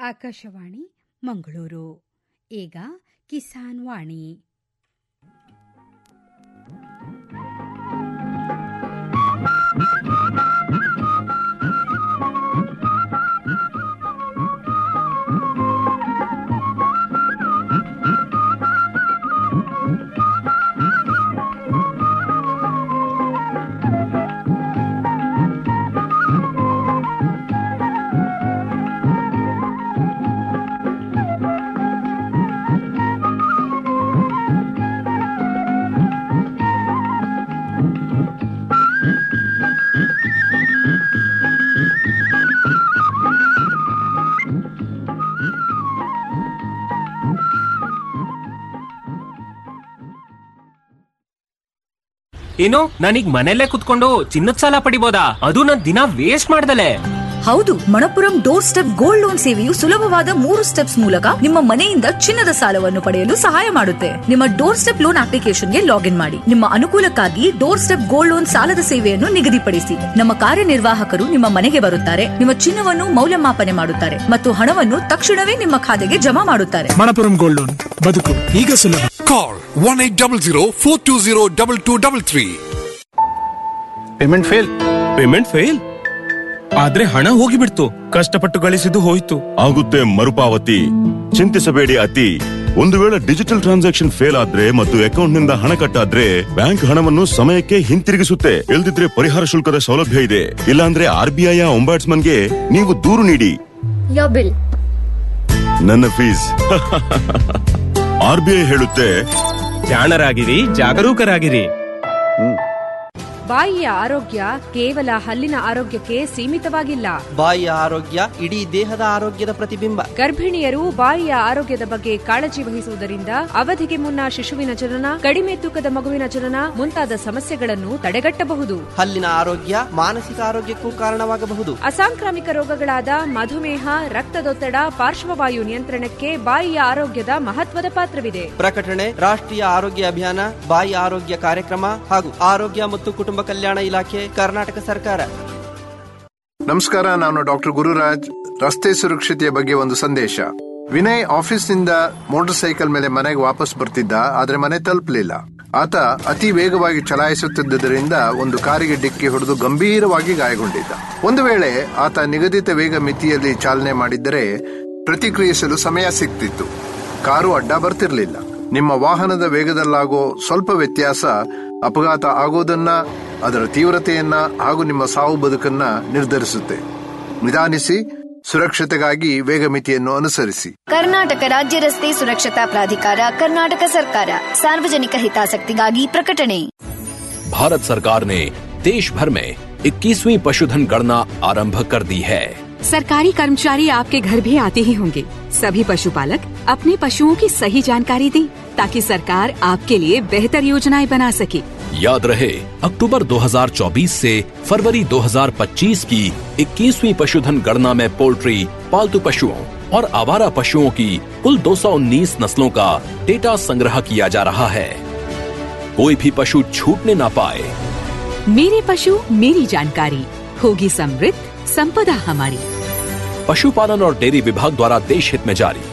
ಆಕಾಶವಾಣಿ ಮಂಗಳೂರು ಈಗ ಕಿಸಾನ್ ವಾಣಿ ಏನು ನಾನೀಗ ಮನೆಯಲ್ಲೇ ಕುತ್ಕೊಂಡು ಚಿನ್ನದ ಸಾಲ ಪಡಿಬೋದಾ ಅದು ನಾನ್ ದಿನ ವೇಸ್ಟ್ ಮಾಡ್ದಲೆ ಹೌದು Manappuram door step gold loan ಸೇವೆಯು ಸುಲಭವಾದ ಮೂರು ಸ್ಟೆಪ್ಸ್ ಮೂಲಕ ನಿಮ್ಮ ಮನೆಯಿಂದ ಚಿನ್ನದ ಸಾಲವನ್ನು ಪಡೆಯಲು ಸಹಾಯ ಮಾಡುತ್ತೆ ನಿಮ್ಮ ಡೋರ್ ಸ್ಟೆಪ್ ಲೋನ್ ಅಪ್ಲಿಕೇಶನ್ಗೆ ಲಾಗಿನ್ ಮಾಡಿ ನಿಮ್ಮ ಅನುಕೂಲಕ್ಕಾಗಿ ಡೋರ್ ಸ್ಟೆಪ್ ಗೋಲ್ಡ್ ಲೋನ್ ಸಾಲದ ಸೇವೆಯನ್ನು ನಿಗದಿಪಡಿಸಿ ನಮ್ಮ ಕಾರ್ಯನಿರ್ವಾಹಕರು ನಿಮ್ಮ ಮನೆಗೆ ಬರುತ್ತಾರೆ ನಿಮ್ಮ ಚಿನ್ನವನ್ನು ಮೌಲ್ಯಮಾಪನೆ ಮಾಡುತ್ತಾರೆ ಮತ್ತು ಹಣವನ್ನು ತಕ್ಷಣವೇ ನಿಮ್ಮ ಖಾತೆಗೆ ಜಮಾ ಮಾಡುತ್ತಾರೆ ಮಣಪುರಂ ಗೋಲ್ಡ್ ಲೋನ್ ಬದುಕು ಈಗ ಸುಲಭ Call 1800 payment fail payment fail ಆದ್ರೆ ಹಣ ಹೋಗಿಬಿಡ್ತು ಕಷ್ಟಪಟ್ಟು ಗಳಿಸಿದ್ದು ಹೋಯ್ತು ಆಗುತ್ತೆ ಮರುಪಾವತಿ ಚಿಂತಿಸಬೇಡಿ ಅತಿ ಒಂದು ವೇಳೆ ಡಿಜಿಟಲ್ ಟ್ರಾನ್ಸಾಕ್ಷನ್ ಫೇಲ್ ಆದ್ರೆ ಮತ್ತು ಅಕೌಂಟ್ ನಿಂದ ಹಣ ಕಟ್ಟಾದ್ರೆ ಬ್ಯಾಂಕ್ ಹಣವನ್ನು ಸಮಯಕ್ಕೆ ಹಿಂತಿರುಗಿಸುತ್ತೆ ಇಲ್ದಿದ್ರೆ ಪರಿಹಾರ ಶುಲ್ಕದ ಸೌಲಭ್ಯ ಇದೆ ಇಲ್ಲಾಂದ್ರೆ ಆರ್ ಬಿ ಐ ಗೆ ನೀವು ದೂರು ನೀಡಿ Your bill. ನನ್ನ ಫೀಸ್ ಆರ್ ಬಿ ಐ ಹೇಳುತ್ತೆ ಜಾಣರಾಗಿರಿ ಜಾಗರೂಕರಾಗಿರಿ ಬಾಯಿಯ ಆರೋಗ್ಯ ಕೇವಲ ಹಲ್ಲಿನ ಆರೋಗ್ಯಕ್ಕೆ ಸೀಮಿತವಾಗಿಲ್ಲ ಬಾಯಿಯ ಆರೋಗ್ಯ ಇಡೀ ದೇಹದ ಆರೋಗ್ಯದ ಪ್ರತಿಬಿಂಬ ಗರ್ಭಿಣಿಯರು ಬಾಯಿಯ ಆರೋಗ್ಯದ ಬಗ್ಗೆ ಕಾಳಜಿ ವಹಿಸುವುದರಿಂದ ಅವಧಿಗೆ ಮುನ್ನ ಶಿಶುವಿನ ಜನನ ಕಡಿಮೆ ತೂಕದ ಮಗುವಿನ ಜನನ ಮುಂತಾದ ಸಮಸ್ಯೆಗಳನ್ನು ತಡೆಗಟ್ಟಬಹುದು ಹಲ್ಲಿನ ಆರೋಗ್ಯ ಮಾನಸಿಕ ಆರೋಗ್ಯಕ್ಕೂ ಕಾರಣವಾಗಬಹುದು ಅಸಾಂಕ್ರಾಮಿಕ ರೋಗಗಳಾದ ಮಧುಮೇಹ ರಕ್ತದೊತ್ತಡ ಪಾರ್ಶ್ವವಾಯು ನಿಯಂತ್ರಣಕ್ಕೆ ಬಾಯಿಯ ಆರೋಗ್ಯದ ಮಹತ್ವದ ಪಾತ್ರವಿದೆ ಪ್ರಕಟಣೆ ರಾಷ್ಟ್ರೀಯ ಆರೋಗ್ಯ ಅಭಿಯಾನ ಬಾಯಿ ಆರೋಗ್ಯ ಕಾರ್ಯಕ್ರಮ ಹಾಗೂ ಆರೋಗ್ಯ ಮತ್ತು ಕುಟುಂಬ ಕಲ್ಯಾಣ ಇಲಾಖೆ ಕರ್ನಾಟಕ ಸರ್ಕಾರ ನಮಸ್ಕಾರ ನಾನು ಡಾಕ್ಟರ್ ಗುರುರಾಜ್ ರಸ್ತೆ ಸುರಕ್ಷತೆಯ ಬಗ್ಗೆ ಒಂದು ಸಂದೇಶ ವಿನಯ್ ಆಫೀಸ್ನಿಂದ ಮೋಟಾರ್ ಸೈಕಲ್ ಮೇಲೆ ಮನೆಗೆ ವಾಪಸ್ ಬರ್ತಿದ್ದ ಆದ್ರೆ ಮನೆ ತಲುಪಲಿಲ್ಲ ಆತ ಅತಿ ವೇಗವಾಗಿ ಚಲಾಯಿಸುತ್ತಿದ್ದರಿಂದ ಒಂದು ಕಾರಿಗೆ ಡಿಕ್ಕಿ ಹೊಡೆದು ಗಂಭೀರವಾಗಿ ಗಾಯಗೊಂಡಿದ್ದ ಒಂದು ವೇಳೆ ಆತ ನಿಗದಿತ ವೇಗ ಮಿತಿಯಲ್ಲಿ ಚಾಲನೆ ಮಾಡಿದ್ದರೆ ಪ್ರತಿಕ್ರಿಯಿಸಲು ಸಮಯ ಸಿಗ್ತಿತ್ತು ಕಾರು ಅಡ್ಡ ಬರ್ತಿರ್ಲಿಲ್ಲ ನಿಮ್ಮ ವಾಹನದ ವೇಗದಲ್ಲಾಗೋ ಸ್ವಲ್ಪ ವ್ಯತ್ಯಾಸ ಅಪಘಾತ ಆಗೋದನ್ನ ಅದರ ತೀವ್ರತೆಯನ್ನ ಹಾಗೂ ನಿಮ್ಮ ಸಾವು ಬದುಕನ್ನ ನಿರ್ಧರಿಸುತ್ತೆ ನಿಧಾನಿಸಿ ಸುರಕ್ಷತೆಗಾಗಿ ವೇಗ ಮಿತಿಯನ್ನು ಅನುಸರಿಸಿ ಕರ್ನಾಟಕ ರಾಜ್ಯ ರಸ್ತೆ ಸುರಕ್ಷತಾ ಪ್ರಾಧಿಕಾರ ಕರ್ನಾಟಕ ಸರ್ಕಾರ ಸಾರ್ವಜನಿಕ ಹಿತಾಸಕ್ತಿಗಾಗಿ ಪ್ರಕಟಣೆ भारत सरकार ने देश भर में 21वीं पशुधन गणना आरंभ कर दी है सरकारी कर्मचारी आपके घर भी आते ही होंगे सभी पशुपालक अपने पशुओं की सही जानकारी दें ताकि सरकार आपके लिए बेहतर योजनाएं बना सके याद रहे अक्टूबर 2024 से फरवरी 2025 की 21वीं पशुधन गणना में पोल्ट्री पालतू पशुओं और आवारा पशुओं की कुल 219 नस्लों का डेटा संग्रह किया जा रहा है कोई भी पशु छूटने ना पाए मेरे पशु मेरी जानकारी होगी समृद्ध संपदा हमारी पशुपालन और डेयरी विभाग द्वारा देश हित में जारी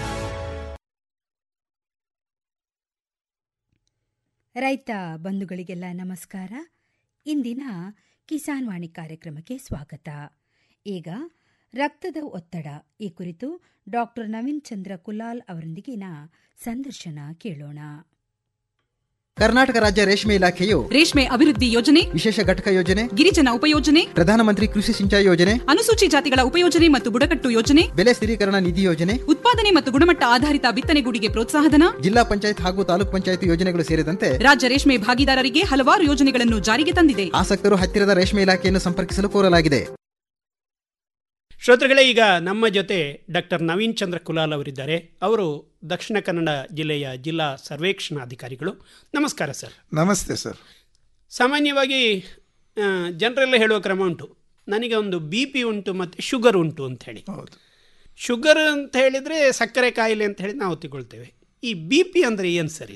ರೈತ ಬಂಧುಗಳಿಗೆಲ್ಲ ನಮಸ್ಕಾರ ಇಂದಿನ ಕಿಸಾನ್ ವಾಣಿ ಕಾರ್ಯಕ್ರಮಕ್ಕೆ ಸ್ವಾಗತ ಈಗ ರಕ್ತದ ಒತ್ತಡ ಈ ಕುರಿತು ಡಾಕ್ಟರ್ ನವೀನ್ ಚಂದ್ರ ಕುಲಾಲ್ ಅವರೊಂದಿಗಿನ ಸಂದರ್ಶನ ಕೇಳೋಣ ಕರ್ನಾಟಕ ರಾಜ್ಯ ರೇಷ್ಮೆ ಇಲಾಖೆಯು ರೇಷ್ಮೆ ಅಭಿವೃದ್ಧಿ ಯೋಜನೆ ವಿಶೇಷ ಘಟಕ ಯೋಜನೆ ಗಿರಿಜನ ಉಪಯೋಜನೆ ಪ್ರಧಾನಮಂತ್ರಿ ಕೃಷಿ ಸಿಂಚಾಯಿ ಯೋಜನೆ ಅನುಸೂಚಿ ಜಾತಿಗಳ ಉಪಯೋಜನೆ ಮತ್ತು ಬುಡಕಟ್ಟು ಯೋಜನೆ ಬೆಲೆ ಸ್ಥಿರೀಕರಣ ನಿಧಿ ಯೋಜನೆ ಉತ್ಪಾದನೆ ಮತ್ತು ಗುಣಮಟ್ಟ ಆಧಾರಿತ ಬಿತ್ತನೆಗೂಡಿಗೆ ಪ್ರೋತ್ಸಾಹಧನ ಜಿಲ್ಲಾ ಪಂಚಾಯತ್ ಹಾಗೂ ತಾಲೂಕ್ ಪಂಚಾಯತ್ ಯೋಜನೆಗಳು ಸೇರಿದಂತೆ ರಾಜ್ಯ ರೇಷ್ಮೆ ಭಾಗಿದಾರರಿಗೆ ಹಲವಾರು ಯೋಜನೆಗಳನ್ನು ಜಾರಿಗೆ ತಂದಿದೆ ಆಸಕ್ತರು ಹತ್ತಿರದ ರೇಷ್ಮೆ ಇಲಾಖೆಯನ್ನು ಸಂಪರ್ಕಿಸಲು ಕೋರಲಾಗಿದೆ ಶ್ರೋತೃಗಳೇ ಈಗ ನಮ್ಮ ಜೊತೆ ಡಾಕ್ಟರ್ ನವೀನ್ ಚಂದ್ರ ಕುಲಾಲ್ ಅವರಿದ್ದಾರೆ ಅವರು ದಕ್ಷಿಣ ಕನ್ನಡ ಜಿಲ್ಲೆಯ ಜಿಲ್ಲಾ ಸರ್ವೇಕ್ಷಣಾಧಿಕಾರಿಗಳು ನಮಸ್ಕಾರ ಸರ್ ನಮಸ್ತೆ ಸರ್ ಸಾಮಾನ್ಯವಾಗಿ ಆ, ಜನರೆಲ್ಲ ಹೇಳುವ ಕ್ರಮ ಉಂಟು ನನಗೆ ಒಂದು ಬಿ ಪಿ ಉಂಟು ಮತ್ತು ಶುಗರ್ ಉಂಟು ಅಂತ ಹೇಳಿ ಶುಗರ್ ಅಂತ ಹೇಳಿದರೆ ಸಕ್ಕರೆ ಕಾಯಿಲೆ ಅಂತ ಹೇಳಿ ನಾವು ತಿಳ್ಕೊಳ್ತೇವೆ ಈ ಬಿ ಪಿ ಅಂದರೆ ಏನು ಸರ್ ಇದು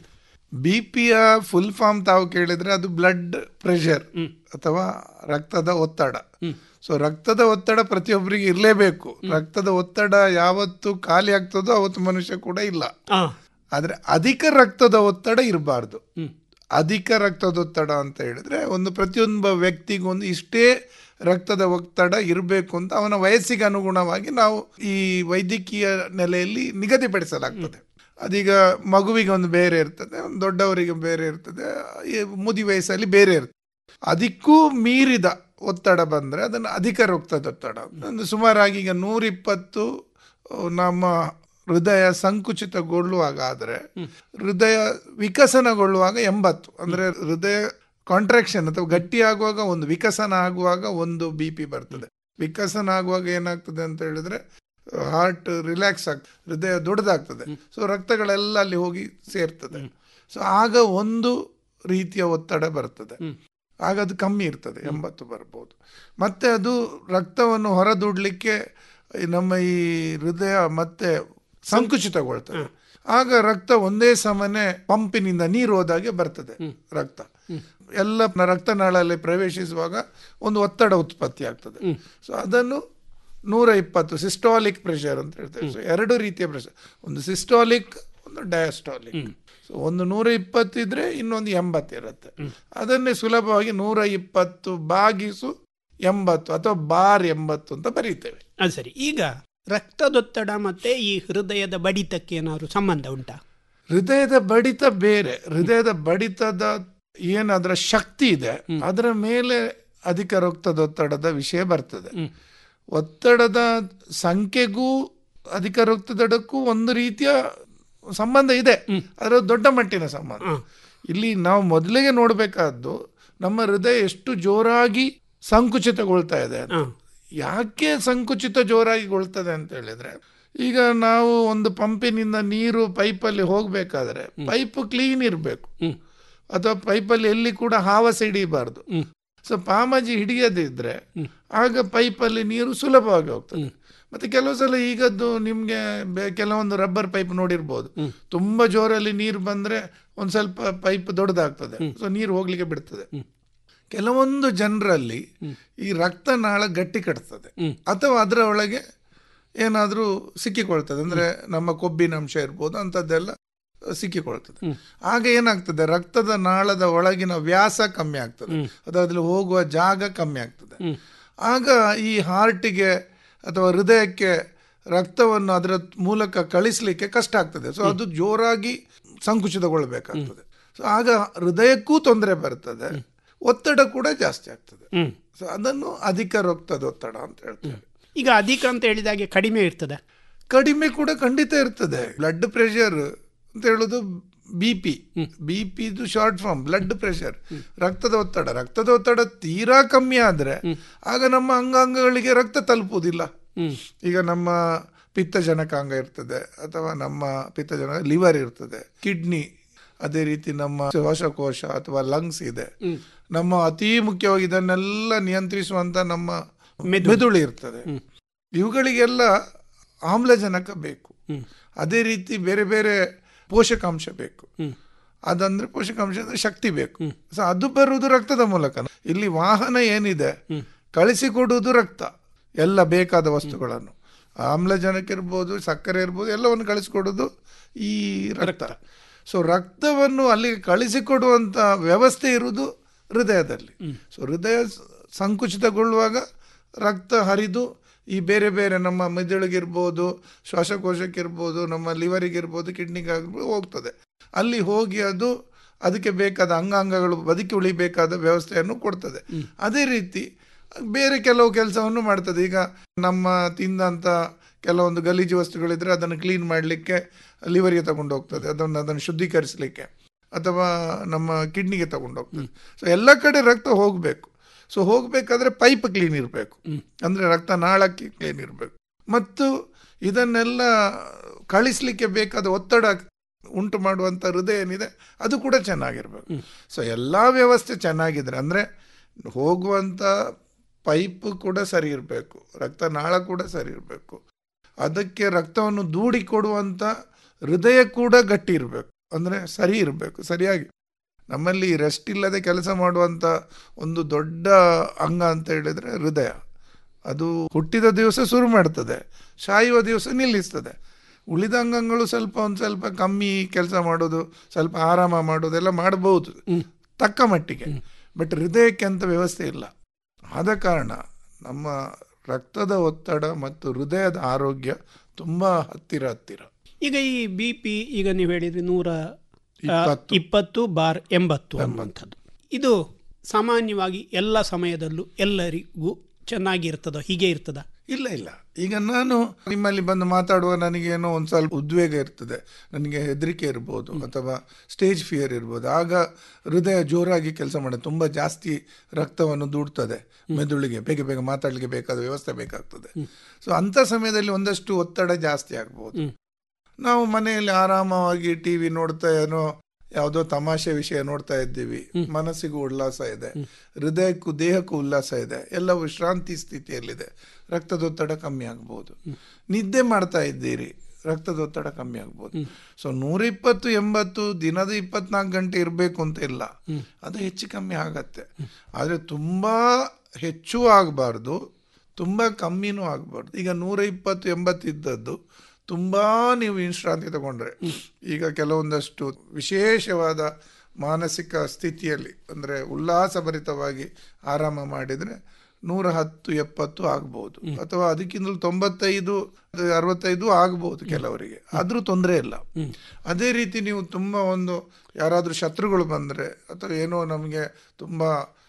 ಬಿ ಪಿಯ ಫುಲ್ ಫಾರ್ಮ್ ತಾವು ಕೇಳಿದ್ರೆ ಅದು ಬ್ಲಡ್ ಪ್ರೆಷರ್ ಅಥವಾ ರಕ್ತದ ಒತ್ತಡ ಸೊ ರಕ್ತದ ಒತ್ತಡ ಪ್ರತಿಯೊಬ್ಬರಿಗೆ ಇರಲೇಬೇಕು ರಕ್ತದ ಒತ್ತಡ ಯಾವತ್ತು ಖಾಲಿ ಆಗ್ತದೋ ಅವತ್ತು ಮನುಷ್ಯ ಕೂಡ ಇಲ್ಲ ಆದ್ರೆ ಅಧಿಕ ರಕ್ತದ ಒತ್ತಡ ಇರಬಾರ್ದು ಅಧಿಕ ರಕ್ತದೊತ್ತಡ ಅಂತ ಹೇಳಿದ್ರೆ ಒಂದು ಪ್ರತಿಯೊಬ್ಬ ವ್ಯಕ್ತಿಗೂ ಒಂದು ಇಷ್ಟೇ ರಕ್ತದ ಒತ್ತಡ ಇರಬೇಕು ಅಂತ ಅವನ ವಯಸ್ಸಿಗೆ ಅನುಗುಣವಾಗಿ ನಾವು ಈ ವೈದ್ಯಕೀಯ ನೆಲೆಯಲ್ಲಿ ನಿಗದಿಪಡಿಸಲಾಗ್ತದೆ ಅದೀಗ ಮಗುವಿಗೆ ಒಂದು ಬೇರೆ ಇರ್ತದೆ ಒಂದು ದೊಡ್ಡವರಿಗೆ ಬೇರೆ ಇರ್ತದೆ ಈ ಮುದಿ ವಯಸ್ಸಲ್ಲಿ ಬೇರೆ ಇರ್ತದೆ ಅದಕ್ಕೂ ಮೀರಿದ ಒತ್ತಡ ಬಂದರೆ ಅದನ್ನು ಅಧಿಕ ರಕ್ತದೊತ್ತಡ ಒಂದು ಸುಮಾರಾಗಿ ಈಗ ನೂರಿಪ್ಪತ್ತು ನಮ್ಮ ಹೃದಯ ಸಂಕುಚಿತಗೊಳ್ಳುವಾಗ ಆದರೆ ಹೃದಯ ವಿಕಸನಗೊಳ್ಳುವಾಗ ಎಂಬತ್ತು ಅಂದರೆ ಹೃದಯ ಕಾಂಟ್ರಾಕ್ಷನ್ ಅಥವಾ ಗಟ್ಟಿಯಾಗುವಾಗ ಒಂದು ವಿಕಸನ ಆಗುವಾಗ ಒಂದು ಬಿ ಪಿ ಬರ್ತದೆ ವಿಕಸನ ಆಗುವಾಗ ಏನಾಗ್ತದೆ ಅಂತ ಹೇಳಿದ್ರೆ ಹಾರ್ಟ್ ರಿಲ್ಯಾಕ್ಸ್ ಆಗ್ತದೆ ಹೃದಯ ದೊಡ್ಡದಾಗ್ತದೆ ಸೊ ರಕ್ತಗಳೆಲ್ಲ ಅಲ್ಲಿ ಹೋಗಿ ಸೇರ್ತದೆ ಸೊ ಆಗ ಒಂದು ರೀತಿಯ ಒತ್ತಡ ಬರ್ತದೆ ಆಗ ಅದು ಕಮ್ಮಿ ಇರ್ತದೆ ಎಂಬತ್ತು ಬರ್ಬೋದು ಮತ್ತೆ ಅದು ರಕ್ತವನ್ನು ಹೊರದೂಡ್ಲಿಕ್ಕೆ ನಮ್ಮ ಈ ಹೃದಯ ಮತ್ತೆ ಸಂಕುಚಿತಗೊಳ್ತದೆ ಆಗ ರಕ್ತ ಒಂದೇ ಸಮನೆ ಪಂಪಿನಿಂದ ನೀರು ಹೋದಾಗೆ ಬರ್ತದೆ ರಕ್ತ ಎಲ್ಲ ರಕ್ತನಾಳಲ್ಲಿ ಪ್ರವೇಶಿಸುವಾಗ ಒಂದು ಒತ್ತಡ ಉತ್ಪತ್ತಿ ಆಗ್ತದೆ ಸೊ ಅದನ್ನು ನೂರ ಇಪ್ಪತ್ತು ಸಿಸ್ಟಾಲಿಕ್ ಪ್ರೆಷರ್ ಅಂತ ಹೇಳ್ತೇವೆ ಸೊ ಎರಡು ರೀತಿಯ ಪ್ರೆಷರ್ ಒಂದು ಸಿಸ್ಟಾಲಿಕ್ ಒಂದು ಡಯಾಸ್ಟಾಲಿಕ್ ಸೊ ಒಂದು ನೂರ ಇಪ್ಪತ್ತಿದ್ರೆ ಇನ್ನೊಂದು ಎಂಬತ್ತು ಇರುತ್ತೆ ಅದನ್ನೇ ಸುಲಭವಾಗಿ ನೂರ ಇಪ್ಪತ್ತು ಬಾಗಿಸು ಎಂಬತ್ತು ಅಥವಾ ಬಾರ್ ಎಂಬತ್ತು ಅಂತ ಬರೀತೇವೆ ಅದು ಸರಿ ಈಗ ರಕ್ತದೊತ್ತಡ ಮತ್ತೆ ಈ ಹೃದಯದ ಬಡಿತಕ್ಕೆ ಏನಾದ್ರು ಸಂಬಂಧ ಉಂಟಾ ಹೃದಯದ ಬಡಿತ ಬೇರೆ ಹೃದಯದ ಬಡಿತದ ಏನಾದ್ರ ಶಕ್ತಿ ಇದೆ ಅದರ ಮೇಲೆ ಅಧಿಕ ರಕ್ತದೊತ್ತಡದ ವಿಷಯ ಬರ್ತದೆ ಒತ್ತಡದ ಸಂಖ್ಯೆಗೂ ಅಧಿಕ ರಕ್ತದೊತ್ತಡಕ್ಕೂ ಒಂದು ರೀತಿಯ ಸಂಬಂಧ ಇದೆ ಅದರ ದೊಡ್ಡ ಮಟ್ಟಿನ ಸಂಬಂಧ ಇಲ್ಲಿ ನಾವು ಮೊದಲಿಗೆ ನೋಡಬೇಕಾದ್ದು ನಮ್ಮ ಹೃದಯ ಎಷ್ಟು ಜೋರಾಗಿ ಸಂಕುಚಿತಗೊಳ್ತಾ ಇದೆ ಅಂತ. ಯಾಕೆ ಸಂಕುಚಿತ ಜೋರಾಗಿಗೊಳ್ತದೆ ಅಂತ ಹೇಳಿದ್ರೆ ಈಗ ನಾವು ಒಂದು ಪಂಪಿನಿಂದ ನೀರು ಪೈಪಲ್ಲಿ ಹೋಗ್ಬೇಕಾದ್ರೆ ಪೈಪ್ ಕ್ಲೀನ್ ಇರಬೇಕು ಅಥವಾ ಪೈಪಲ್ಲಿ ಎಲ್ಲಿ ಕೂಡ ಹಾವ ಸಿಡಿಬಾರ್ದು ಸೊ ಪಾಮಾಜಿ ಹಿಡಿಯದಿದ್ರೆ ಆಗ ಪೈಪಲ್ಲಿ ನೀರು ಸುಲಭವಾಗಿ ಹೋಗ್ತದೆ ಮತ್ತೆ ಕೆಲವು ಸಲ ಈಗದ್ದು ನಿಮ್ಗೆ ಬೆ- ಕೆಲವೊಂದು ರಬ್ಬರ್ ಪೈಪ್ ನೋಡಿರ್ಬೋದು ತುಂಬಾ ಜೋರಲ್ಲಿ ನೀರು ಬಂದ್ರೆ ಒಂದ್ ಸ್ವಲ್ಪ ಪೈಪ್ ದೊಡ್ಡದಾಗ್ತದೆ ಸೊ ನೀರು ಹೋಗ್ಲಿಕ್ಕೆ ಬಿಡ್ತದೆ ಕೆಲವೊಂದು ಜನರಲ್ಲಿ ಈ ರಕ್ತನಾಳ ಗಟ್ಟಿ ಕಟ್ತದೆ ಅಥವಾ ಅದರ ಒಳಗೆ ಏನಾದ್ರೂ ಸಿಕ್ಕಿಕೊಳ್ತದೆ ಅಂದ್ರೆ ನಮ್ಮ ಕೊಬ್ಬಿನ ಅಂಶ ಇರ್ಬೋದು ಅಂಥದ್ದೆಲ್ಲ ಸಿಕ್ಕಿಕೊಳ್ತದೆ ಆಗ ಏನಾಗ್ತದೆ ರಕ್ತದ ನಾಳದ ಒಳಗಿನ ವ್ಯಾಸ ಕಮ್ಮಿ ಆಗ್ತದೆ ಅಥವಾ ಅದ್ರಲ್ಲಿ ಹೋಗುವ ಜಾಗ ಕಮ್ಮಿ ಆಗ್ತದೆ ಆಗ ಈ ಹಾರ್ಟಿಗೆ ಅಥವಾ ಹೃದಯಕ್ಕೆ ರಕ್ತವನ್ನು ಅದರ ಮೂಲಕ ಕಳಿಸ್ಲಿಕ್ಕೆ ಕಷ್ಟ ಆಗ್ತದೆ ಸೊ ಅದು ಜೋರಾಗಿ ಸಂಕುಚಿತಗೊಳ್ಬೇಕಾಗ್ತದೆ ಸೊ ಆಗ ಹೃದಯಕ್ಕೂ ತೊಂದರೆ ಬರ್ತದೆ ಒತ್ತಡ ಕೂಡ ಜಾಸ್ತಿ ಆಗ್ತದೆ ಸೊ ಅದನ್ನು ಅಧಿಕ ರಕ್ತದೊತ್ತಡ ಅಂತ ಹೇಳ್ತೇವೆ ಈಗ ಅಧಿಕ ಅಂತ ಹೇಳಿದಾಗೆ ಕಡಿಮೆ ಇರ್ತದೆ ಕಡಿಮೆ ಕೂಡ ಖಂಡಿತ ಇರ್ತದೆ ಬ್ಲಡ್ ಪ್ರೆಷರ್ ಅಂತ ಹೇಳೋದು ಬಿ ಪಿ ಬಿ ಪಿದು ಶಾರ್ಟ್ ಫಾರ್ಮ್ ಬ್ಲಡ್ ಪ್ರೆಷರ್ ರಕ್ತದ ಒತ್ತಡ ರಕ್ತದ ಒತ್ತಡ ತೀರಾ ಕಮ್ಮಿ ಆದ್ರೆ ಆಗ ನಮ್ಮ ಅಂಗಾಂಗಗಳಿಗೆ ರಕ್ತ ತಲುಪುವುದಿಲ್ಲ ಈಗ ನಮ್ಮ ಪಿತ್ತಜನಕಾಂಗ ಇರ್ತದೆ ಅಥವಾ ನಮ್ಮ ಪಿತ್ತಜನ ಲಿವರ್ ಇರ್ತದೆ ಕಿಡ್ನಿ ಅದೇ ರೀತಿ ನಮ್ಮ ಶ್ವಾಸಕೋಶ ಅಥವಾ ಲಂಗ್ಸ್ ಇದೆ ನಮ್ಮ ಅತಿ ಮುಖ್ಯವಾಗಿ ಇದನ್ನೆಲ್ಲ ನಿಯಂತ್ರಿಸುವಂತ ನಮ್ಮ ಮೆದುಳು ಇರ್ತದೆ ಇವುಗಳಿಗೆಲ್ಲ ಆಮ್ಲಜನಕ ಬೇಕು ಅದೇ ರೀತಿ ಬೇರೆ ಬೇರೆ ಪೋಷಕಾಂಶ ಬೇಕು ಅದಂದ್ರೆ ಪೋಷಕಾಂಶ ಅಂದ್ರೆ ಶಕ್ತಿ ಬೇಕು ಸೊ ಅದು ಬರುವುದು ರಕ್ತದ ಮೂಲಕ ಇಲ್ಲಿ ವಾಹನ ಏನಿದೆ ಕಳಿಸಿಕೊಡುವುದು ರಕ್ತ ಎಲ್ಲ ಬೇಕಾದ ವಸ್ತುಗಳನ್ನು ಆಮ್ಲಜನಕ ಇರ್ಬೋದು ಸಕ್ಕರೆ ಇರ್ಬೋದು ಎಲ್ಲವನ್ನು ಕಳಿಸಿಕೊಡುವುದು ಈ ರಕ್ತ ಸೊ ರಕ್ತವನ್ನು ಅಲ್ಲಿಗೆ ಕಳಿಸಿಕೊಡುವಂತ ವ್ಯವಸ್ಥೆ ಇರುವುದು ಹೃದಯದಲ್ಲಿ ಸೊ ಹೃದಯ ಸ- ಸಂಕುಚಿತಗೊಳ್ಳುವಾಗ ರಕ್ತ ಹರಿದು ಈ ಬೇರೆ ಬೇರೆ ನಮ್ಮ ಮೆದುಳಿಗಿರ್ಬೋದು ಶ್ವಾಸಕೋಶಕ್ಕಿರ್ಬೋದು ನಮ್ಮ ಲಿವರಿಗಿರ್ಬೋದು ಕಿಡ್ನಿಗಾಗಿರ್ಬೋದು ಹೋಗ್ತದೆ ಅಲ್ಲಿ ಹೋಗಿ ಅದು ಅದಕ್ಕೆ ಬೇಕಾದ ಅಂಗಾಂಗಗಳು ಬದುಕಿ ಉಳಿಬೇಕಾದ ವ್ಯವಸ್ಥೆಯನ್ನು ಕೊಡ್ತದೆ ಅದೇ ರೀತಿ ಬೇರೆ ಕೆಲವು ಕೆಲಸವನ್ನು ಮಾಡ್ತದೆ ಈಗ ನಮ್ಮ ತಿಂದಂತ ಕೆಲವೊಂದು ಗಲೀಜು ವಸ್ತುಗಳಿದ್ರೆ ಅದನ್ನು ಕ್ಲೀನ್ ಮಾಡಲಿಕ್ಕೆ ಲಿವರಿಗೆ ತಗೊಂಡು ಹೋಗ್ತದೆ ಅದನ್ನು ಅದನ್ನು ಶುದ್ಧೀಕರಿಸಲಿಕ್ಕೆ ಅಥವಾ ನಮ್ಮ ಕಿಡ್ನಿಗೆ ತಗೊಂಡು ಹೋಗ್ತದೆ ಸೊ ಎಲ್ಲ ಕಡೆ ರಕ್ತ ಹೋಗಬೇಕು ಸೊ ಹೋಗಬೇಕಾದ್ರೆ ಪೈಪ್ ಕ್ಲೀನ್ ಇರಬೇಕು ಅಂದರೆ ರಕ್ತ ನಾಳಕ್ಕೆ ಕ್ಲೀನ್ ಇರಬೇಕು ಮತ್ತು ಇದನ್ನೆಲ್ಲ ಕಳಿಸ್ಲಿಕ್ಕೆ ಬೇಕಾದ ಒತ್ತಡ ಉಂಟು ಮಾಡುವಂಥ ಹೃದಯ ಏನಿದೆ ಅದು ಕೂಡ ಚೆನ್ನಾಗಿರ್ಬೇಕು ಸೊ ಎಲ್ಲ ವ್ಯವಸ್ಥೆ ಚೆನ್ನಾಗಿದ್ರೆ ಅಂದರೆ ಹೋಗುವಂಥ ಪೈಪ್ ಕೂಡ ಸರಿ ಇರಬೇಕು ರಕ್ತನಾಳ ಕೂಡ ಸರಿ ಇರಬೇಕು ಅದಕ್ಕೆ ರಕ್ತವನ್ನು ದೂಡಿ ಕೊಡುವಂಥ ಹೃದಯ ಕೂಡ ಗಟ್ಟಿ ಇರಬೇಕು ಅಂದರೆ ಸರಿ ಇರಬೇಕು ಸರಿಯಾಗಿ ನಮ್ಮಲ್ಲಿ ರೆಸ್ಟ್ ಇಲ್ಲದೆ ಕೆಲಸ ಮಾಡುವಂಥ ಒಂದು ದೊಡ್ಡ ಅಂಗ ಅಂತ ಹೇಳಿದರೆ ಹೃದಯ ಅದು ಹುಟ್ಟಿದ ದಿವಸ ಶುರು ಮಾಡ್ತದೆ ಸಾಯುವ ದಿವಸ ನಿಲ್ಲಿಸ್ತದೆ ಉಳಿದ ಅಂಗಗಳು ಸ್ವಲ್ಪ ಒಂದು ಸ್ವಲ್ಪ ಕಮ್ಮಿ ಕೆಲಸ ಮಾಡೋದು ಸ್ವಲ್ಪ ಆರಾಮ ಮಾಡೋದೆಲ್ಲ ಮಾಡಬಹುದು ತಕ್ಕ ಮಟ್ಟಿಗೆ ಬಟ್ ಹೃದಯಕ್ಕೆ ಅಂತ ವ್ಯವಸ್ಥೆ ಇಲ್ಲ ಆದ ಕಾರಣ ನಮ್ಮ ರಕ್ತದ ಒತ್ತಡ ಮತ್ತು ಹೃದಯದ ಆರೋಗ್ಯ ತುಂಬ ಹತ್ತಿರ ಹತ್ತಿರ ಈಗ ಈ ಬಿ ಪಿ ಈಗ ನೀವು ಹೇಳಿದ್ರಿ ನೂರ ಆ, ಇಪ್ಪತ್ತು. ಇಪ್ಪತ್ತು ಬಾರ್ ಎಂಬತ್ತು ಅನ್ನುವಂಥದ್ದು ಇದು ಸಾಮಾನ್ಯವಾಗಿ ಎಲ್ಲ ಸಮಯದಲ್ಲೂ ಎಲ್ಲರಿಗೂ ಚೆನ್ನಾಗಿರ್ತದೋ ಹೀಗೆ ಇರ್ತದ ಇಲ್ಲ ಇಲ್ಲ ಈಗ ನಾನು ನಿಮ್ಮಲ್ಲಿ ಬಂದು ಮಾತಾಡುವ ನನಗೇನೋ ಒಂದು ಸ್ವಲ್ಪ ಉದ್ವೇಗ ಇರ್ತದೆ ನನಗೆ ಹೆದರಿಕೆ ಇರ್ಬೋದು ಅಥವಾ ಸ್ಟೇಜ್ ಫಿಯರ್ ಇರ್ಬೋದು ಆಗ ಹೃದಯ ಜೋರಾಗಿ ಕೆಲಸ ಮಾಡುತ್ತೆ ತುಂಬ ಜಾಸ್ತಿ ರಕ್ತವನ್ನು ದೂಡ್ತದೆ ಮೆದುಳಿಗೆ ಬೇಗ ಬೇಗ ಮಾತಾಡಲಿಕ್ಕೆ ಬೇಕಾದ ವ್ಯವಸ್ಥೆ ಬೇಕಾಗ್ತದೆ ಸೊ ಅಂಥ ಸಮಯದಲ್ಲಿ ಒಂದಷ್ಟು ಒತ್ತಡ ಜಾಸ್ತಿ ಆಗ್ಬೋದು ನಾವು ಮನೆಯಲ್ಲಿ ಆರಾಮವಾಗಿ ಟಿ ವಿ ನೋಡ್ತಾ ಏನೋ ಯಾವುದೋ ತಮಾಷೆ ವಿಷಯ ನೋಡ್ತಾ ಇದ್ದೀವಿ ಮನಸ್ಸಿಗೂ ಉಲ್ಲಾಸ ಇದೆ ಹೃದಯಕ್ಕೂ ದೇಹಕ್ಕೂ ಉಲ್ಲಾಸ ಇದೆ ಎಲ್ಲ ವಿಶ್ರಾಂತಿ ಸ್ಥಿತಿಯಲ್ಲಿದೆ ರಕ್ತದೊತ್ತಡ ಕಮ್ಮಿ ಆಗ್ಬೋದು ನಿದ್ದೆ ಮಾಡ್ತಾ ಇದ್ದೀರಿ ರಕ್ತದೊತ್ತಡ ಕಮ್ಮಿ ಆಗ್ಬೋದು ಸೊ ನೂರಿಪ್ಪತ್ತು ಎಂಬತ್ತು ದಿನದ ಇಪ್ಪತ್ನಾಲ್ಕು ಗಂಟೆ ಇರಬೇಕು ಅಂತ ಇಲ್ಲ ಅದು ಹೆಚ್ಚು ಕಮ್ಮಿ ಆಗತ್ತೆ ಆದರೆ ತುಂಬ ಹೆಚ್ಚು ಆಗಬಾರ್ದು ತುಂಬ ಕಮ್ಮಿನೂ ಆಗಬಾರ್ದು ಈಗ ನೂರ ಇಪ್ಪತ್ತು ಎಂಬತ್ತು ಇದ್ದದ್ದು ತುಂಬ ನೀವು ವಿಶ್ರಾಂತಿ ತಗೊಂಡ್ರೆ ಈಗ ಕೆಲವೊಂದಷ್ಟು ವಿಶೇಷವಾದ ಮಾನಸಿಕ ಸ್ಥಿತಿಯಲ್ಲಿ ಅಂದರೆ ಉಲ್ಲಾಸಭರಿತವಾಗಿ ಆರಾಮ ಮಾಡಿದರೆ ನೂರ ಹತ್ತು ಎಪ್ಪತ್ತು ಆಗ್ಬೋದು ಅಥವಾ ಅದಕ್ಕಿಂತಲೂ ತೊಂಬತ್ತೈದು ಅರವತ್ತೈದು ಆಗ್ಬೋದು ಕೆಲವರಿಗೆ ಆದರೂ ತೊಂದರೆ ಇಲ್ಲ ಅದೇ ರೀತಿ ನೀವು ತುಂಬ ಒಂದು ಯಾರಾದರೂ ಶತ್ರುಗಳು ಬಂದರೆ ಅಥವಾ ಏನೋ ನಮಗೆ ತುಂಬ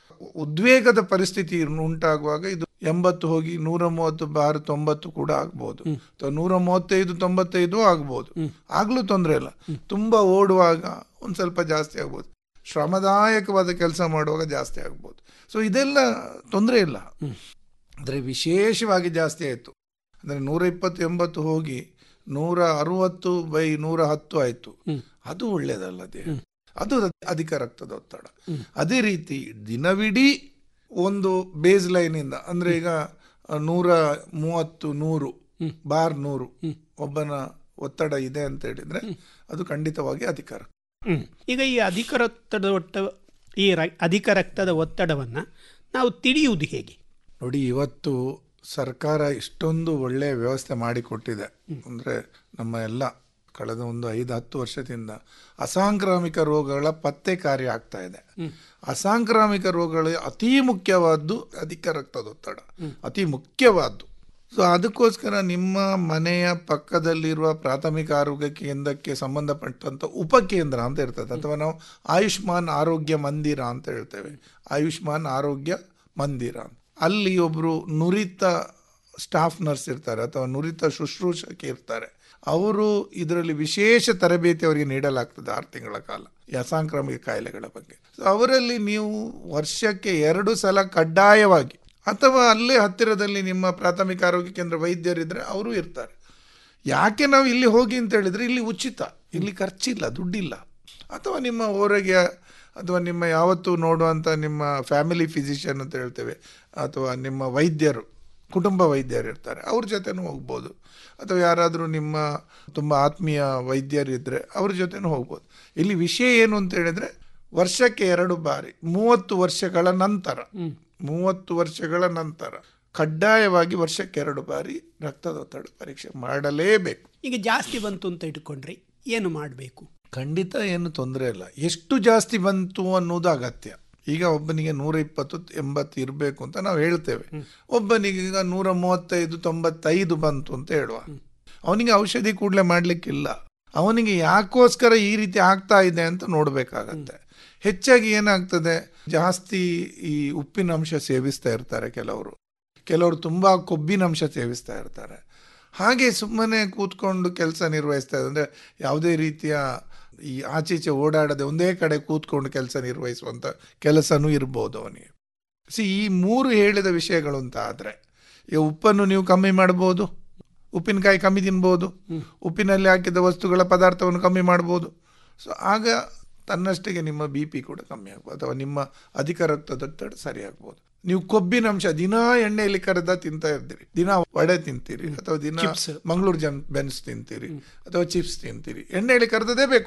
ಉದ್ವೇಗದ ಪರಿಸ್ಥಿತಿ ಉಂಟಾಗುವಾಗ ಇದು ಎಂಬತ್ತು ಹೋಗಿ ನೂರ ಮೂವತ್ತು ಬಾರ್ ತೊಂಬತ್ತು ಕೂಡ ಆಗ್ಬೋದು ಅಥವಾ ನೂರ ಮೂವತ್ತೈದು ತೊಂಬತ್ತೈದು ಆಗ್ಬೋದು ಆಗ್ಲೂ ತೊಂದರೆ ಇಲ್ಲ ತುಂಬ ಓಡುವಾಗ ಒಂದು ಸ್ವಲ್ಪ ಜಾಸ್ತಿ ಆಗ್ಬೋದು ಶ್ರಮದಾಯಕವಾದ ಕೆಲಸ ಮಾಡುವಾಗ ಜಾಸ್ತಿ ಆಗ್ಬೋದು ಸೊ ಇದೆಲ್ಲ ತೊಂದರೆ ಇಲ್ಲ ಅಂದರೆ ವಿಶೇಷವಾಗಿ ಜಾಸ್ತಿ ಆಯಿತು ಅಂದರೆ ನೂರ ಇಪ್ಪತ್ತು ಎಂಬತ್ತು ಹೋಗಿ ನೂರ ಅರುವತ್ತು ಬೈ ನೂರ ಹತ್ತು ಆಯಿತು ಅದು ಒಳ್ಳೇದಲ್ಲ ದೇಹ ಅದು ಅಧಿಕ ರಕ್ತದ ಒತ್ತಡ ಅದೇ ರೀತಿ ದಿನವಿಡೀ ಒಂದು ಬೇಸ್ ಲೈನಿಂದ ಅಂದರೆ ಈಗ ನೂರ ಮೂವತ್ತು ನೂರು ಬಾರ್ ನೂರು ಒಬ್ಬನ ಒತ್ತಡ ಇದೆ ಅಂತ ಹೇಳಿದ್ರೆ ಅದು ಖಂಡಿತವಾಗಿ ಅಧಿಕ ರಕ್ತ ಹ್ಮ್. ಈಗ ಈ ಅಧಿಕ ರಕ್ತದ ಒಟ್ಟ ಈ ರ- ಅಧಿಕ ರಕ್ತದ ಒತ್ತಡವನ್ನು ನಾವು ತಿಳಿಯುವುದು ಹೇಗೆ ನೋಡಿ ಇವತ್ತು ಸರ್ಕಾರ ಇಷ್ಟೊಂದು ಒಳ್ಳೆಯ ವ್ಯವಸ್ಥೆ ಮಾಡಿಕೊಟ್ಟಿದೆ ಅಂದರೆ ನಮ್ಮ ಎಲ್ಲ ಕಳೆದ ಒಂದು ಐದು ಹತ್ತು ವರ್ಷದಿಂದ ಅಸಾಂಕ್ರಾಮಿಕ ರೋಗಗಳ ಪತ್ತೆ ಕಾರ್ಯ ಆಗ್ತಾ ಇದೆ ಅಸಾಂಕ್ರಾಮಿಕ ರೋಗಗಳು ಅತಿ ಮುಖ್ಯವಾದ್ದು ಅಧಿಕ ರಕ್ತದೊತ್ತಡ ಅತಿ ಮುಖ್ಯವಾದ್ದು ಸೊ ಅದಕ್ಕೋಸ್ಕರ ನಿಮ್ಮ ಮನೆಯ ಪಕ್ಕದಲ್ಲಿರುವ ಪ್ರಾಥಮಿಕ ಆರೋಗ್ಯ ಕೇಂದ್ರಕ್ಕೆ ಸಂಬಂಧಪಟ್ಟಂಥ ಉಪಕೇಂದ್ರ ಅಂತ ಇರ್ತದೆ ಅಥವಾ ನಾವು ಆಯುಷ್ಮಾನ್ ಆರೋಗ್ಯ ಮಂದಿರ ಅಂತ ಹೇಳ್ತೇವೆ ಆಯುಷ್ಮಾನ್ ಆರೋಗ್ಯ ಮಂದಿರ ಅಂತ. ಅಲ್ಲಿ ಒಬ್ಬರು ನುರಿತ ಸ್ಟಾಫ್ ನರ್ಸ್ ಇರ್ತಾರೆ ಅಥವಾ ನುರಿತ ಶುಶ್ರೂಷಕಿ ಇರ್ತಾರೆ ಅವರು ಇದರಲ್ಲಿ ವಿಶೇಷ ತರಬೇತಿ ಅವರಿಗೆ ನೀಡಲಾಗ್ತದೆ ಆರು ತಿಂಗಳ ಕಾಲ ಈ ಅಸಾಂಕ್ರಾಮಿಕ ಕಾಯಿಲೆಗಳ ಬಗ್ಗೆ ಸೊ ಅವರಲ್ಲಿ ನೀವು ವರ್ಷಕ್ಕೆ ಎರಡು ಸಲ ಕಡ್ಡಾಯವಾಗಿ ಅಥವಾ ಅಲ್ಲೇ ಹತ್ತಿರದಲ್ಲಿ ನಿಮ್ಮ ಪ್ರಾಥಮಿಕ ಆರೋಗ್ಯ ಕೇಂದ್ರ ವೈದ್ಯರಿದ್ದರೆ ಅವರು ಇರ್ತಾರೆ ಯಾಕೆ ನಾವು ಇಲ್ಲಿ ಹೋಗಿ ಅಂತ ಹೇಳಿದ್ರೆ ಇಲ್ಲಿ ಉಚಿತ ಇಲ್ಲಿ ಖರ್ಚಿಲ್ಲ ದುಡ್ಡಿಲ್ಲ ಅಥವಾ ನಿಮ್ಮ ಹೊರಗೆ ಅಥವಾ ನಿಮ್ಮ ಯಾವತ್ತೂ ನೋಡುವಂಥ ನಿಮ್ಮ ಫ್ಯಾಮಿಲಿ ಫಿಸಿಷಿಯನ್ ಅಂತ ಹೇಳ್ತೇವೆ ಅಥವಾ ನಿಮ್ಮ ವೈದ್ಯರು ಕುಟುಂಬ ವೈದ್ಯರು ಇರ್ತಾರೆ ಅವ್ರ ಜೊತೆನೂ ಹೋಗ್ಬೋದು ಅಥವಾ ಯಾರಾದರೂ ನಿಮ್ಮ ತುಂಬ ಆತ್ಮೀಯ ವೈದ್ಯರಿದ್ದರೆ ಅವ್ರ ಜೊತೆನೂ ಹೋಗ್ಬೋದು ಇಲ್ಲಿ ವಿಷಯ ಏನು ಅಂತ ಹೇಳಿದ್ರೆ ವರ್ಷಕ್ಕೆ ಎರಡು ಬಾರಿ ಮೂವತ್ತು ವರ್ಷಗಳ ನಂತರ ಮೂವತ್ತು ವರ್ಷಗಳ ನಂತರ ಕಡ್ಡಾಯವಾಗಿ ವರ್ಷಕ್ಕೆ ಎರಡು ಬಾರಿ ರಕ್ತದೊತ್ತಡ ಪರೀಕ್ಷೆ ಮಾಡಲೇಬೇಕು ಈಗ ಜಾಸ್ತಿ ಬಂತು ಅಂತ ಇಟ್ಕೊಂಡ್ರೆ ಏನು ಮಾಡಬೇಕು ಖಂಡಿತ ಏನು ತೊಂದರೆ ಇಲ್ಲ ಎಷ್ಟು ಜಾಸ್ತಿ ಬಂತು ಅನ್ನೋದು ಅಗತ್ಯ ಈಗ ಒಬ್ಬನಿಗೆ ನೂರ ಇಪ್ಪತ್ತು ಎಂಬತ್ತು ಇರಬೇಕು ಅಂತ ನಾವು ಹೇಳ್ತೇವೆ ಒಬ್ಬನಿಗೆ ಈಗ ನೂರ ಮೂವತ್ತೈದು ತೊಂಬತ್ತೈದು ಬಂತು ಅಂತ ಹೇಳುವ ಅವನಿಗೆ ಔಷಧಿ ಕೂಡಲೇ ಮಾಡಲಿಕ್ಕಿಲ್ಲ ಅವನಿಗೆ ಯಾಕೋಸ್ಕರ ಈ ರೀತಿ ಆಗ್ತಾ ಇದೆ ಅಂತ ನೋಡಬೇಕಾಗತ್ತೆ ಹೆಚ್ಚಾಗಿ ಏನಾಗ್ತದೆ ಜಾಸ್ತಿ ಈ ಉಪ್ಪಿನಂಶ ಸೇವಿಸ್ತಾ ಇರ್ತಾರೆ ಕೆಲವರು ಕೆಲವರು ತುಂಬ ಕೊಬ್ಬಿನಂಶ ಸೇವಿಸ್ತಾ ಇರ್ತಾರೆ ಹಾಗೆ ಸುಮ್ಮನೆ ಕೂತ್ಕೊಂಡು ಕೆಲಸ ನಿರ್ವಹಿಸ್ತಾ ಇದೆ ಅಂದರೆ ಯಾವುದೇ ರೀತಿಯ ಈ ಆಚೀಚೆ ಓಡಾಡದೆ ಒಂದೇ ಕಡೆ ಕೂತ್ಕೊಂಡು ಕೆಲಸ ನಿರ್ವಹಿಸುವಂಥ ಕೆಲಸನೂ ಇರ್ಬೋದು ಅವನಿಗೆ ಸಿ ಈ ಮೂರು ಹೇಳಿದ ವಿಷಯಗಳು ಅಂತ ಆದರೆ ಈಗ ಉಪ್ಪನ್ನು ನೀವು ಕಮ್ಮಿ ಮಾಡ್ಬೋದು ಉಪ್ಪಿನಕಾಯಿ ಕಮ್ಮಿ ತಿನ್ಬೋದು ಉಪ್ಪಿನಲ್ಲಿ ಹಾಕಿದ ವಸ್ತುಗಳ ಪದಾರ್ಥವನ್ನು ಕಮ್ಮಿ ಮಾಡ್ಬೋದು ಸೊ ಆಗ ತನ್ನಷ್ಟಿಗೆ ನಿಮ್ಮ ಬಿ ಪಿ ಕೂಡ ಕಮ್ಮಿ ಆಗ್ಬೋದು ಅಥವಾ ನಿಮ್ಮ ಅಧಿಕ ರಕ್ತದೊತ್ತಡ ಸರಿ ಆಗ್ಬೋದು ನೀವು ಕೊಬ್ಬಿನಂಶ ದಿನ ಎಣ್ಣೆಯಲ್ಲಿ ಕರೆದ ತಿಂತಾ ಇರ್ತೀರಿ ದಿನ ವಡೆ ತಿಂತೀರಿ ಅಥವಾ ದಿನ Chips. ಮಂಗಳೂರು ಜನ್ ಬೆನ್ಸ್ ತಿಂತೀರಿ ಅಥವಾ ಚಿಪ್ಸ್ ತಿಂತೀರಿ ಎಣ್ಣೆಯಲ್ಲಿ ಕರೆದದೇ ಬೇಕು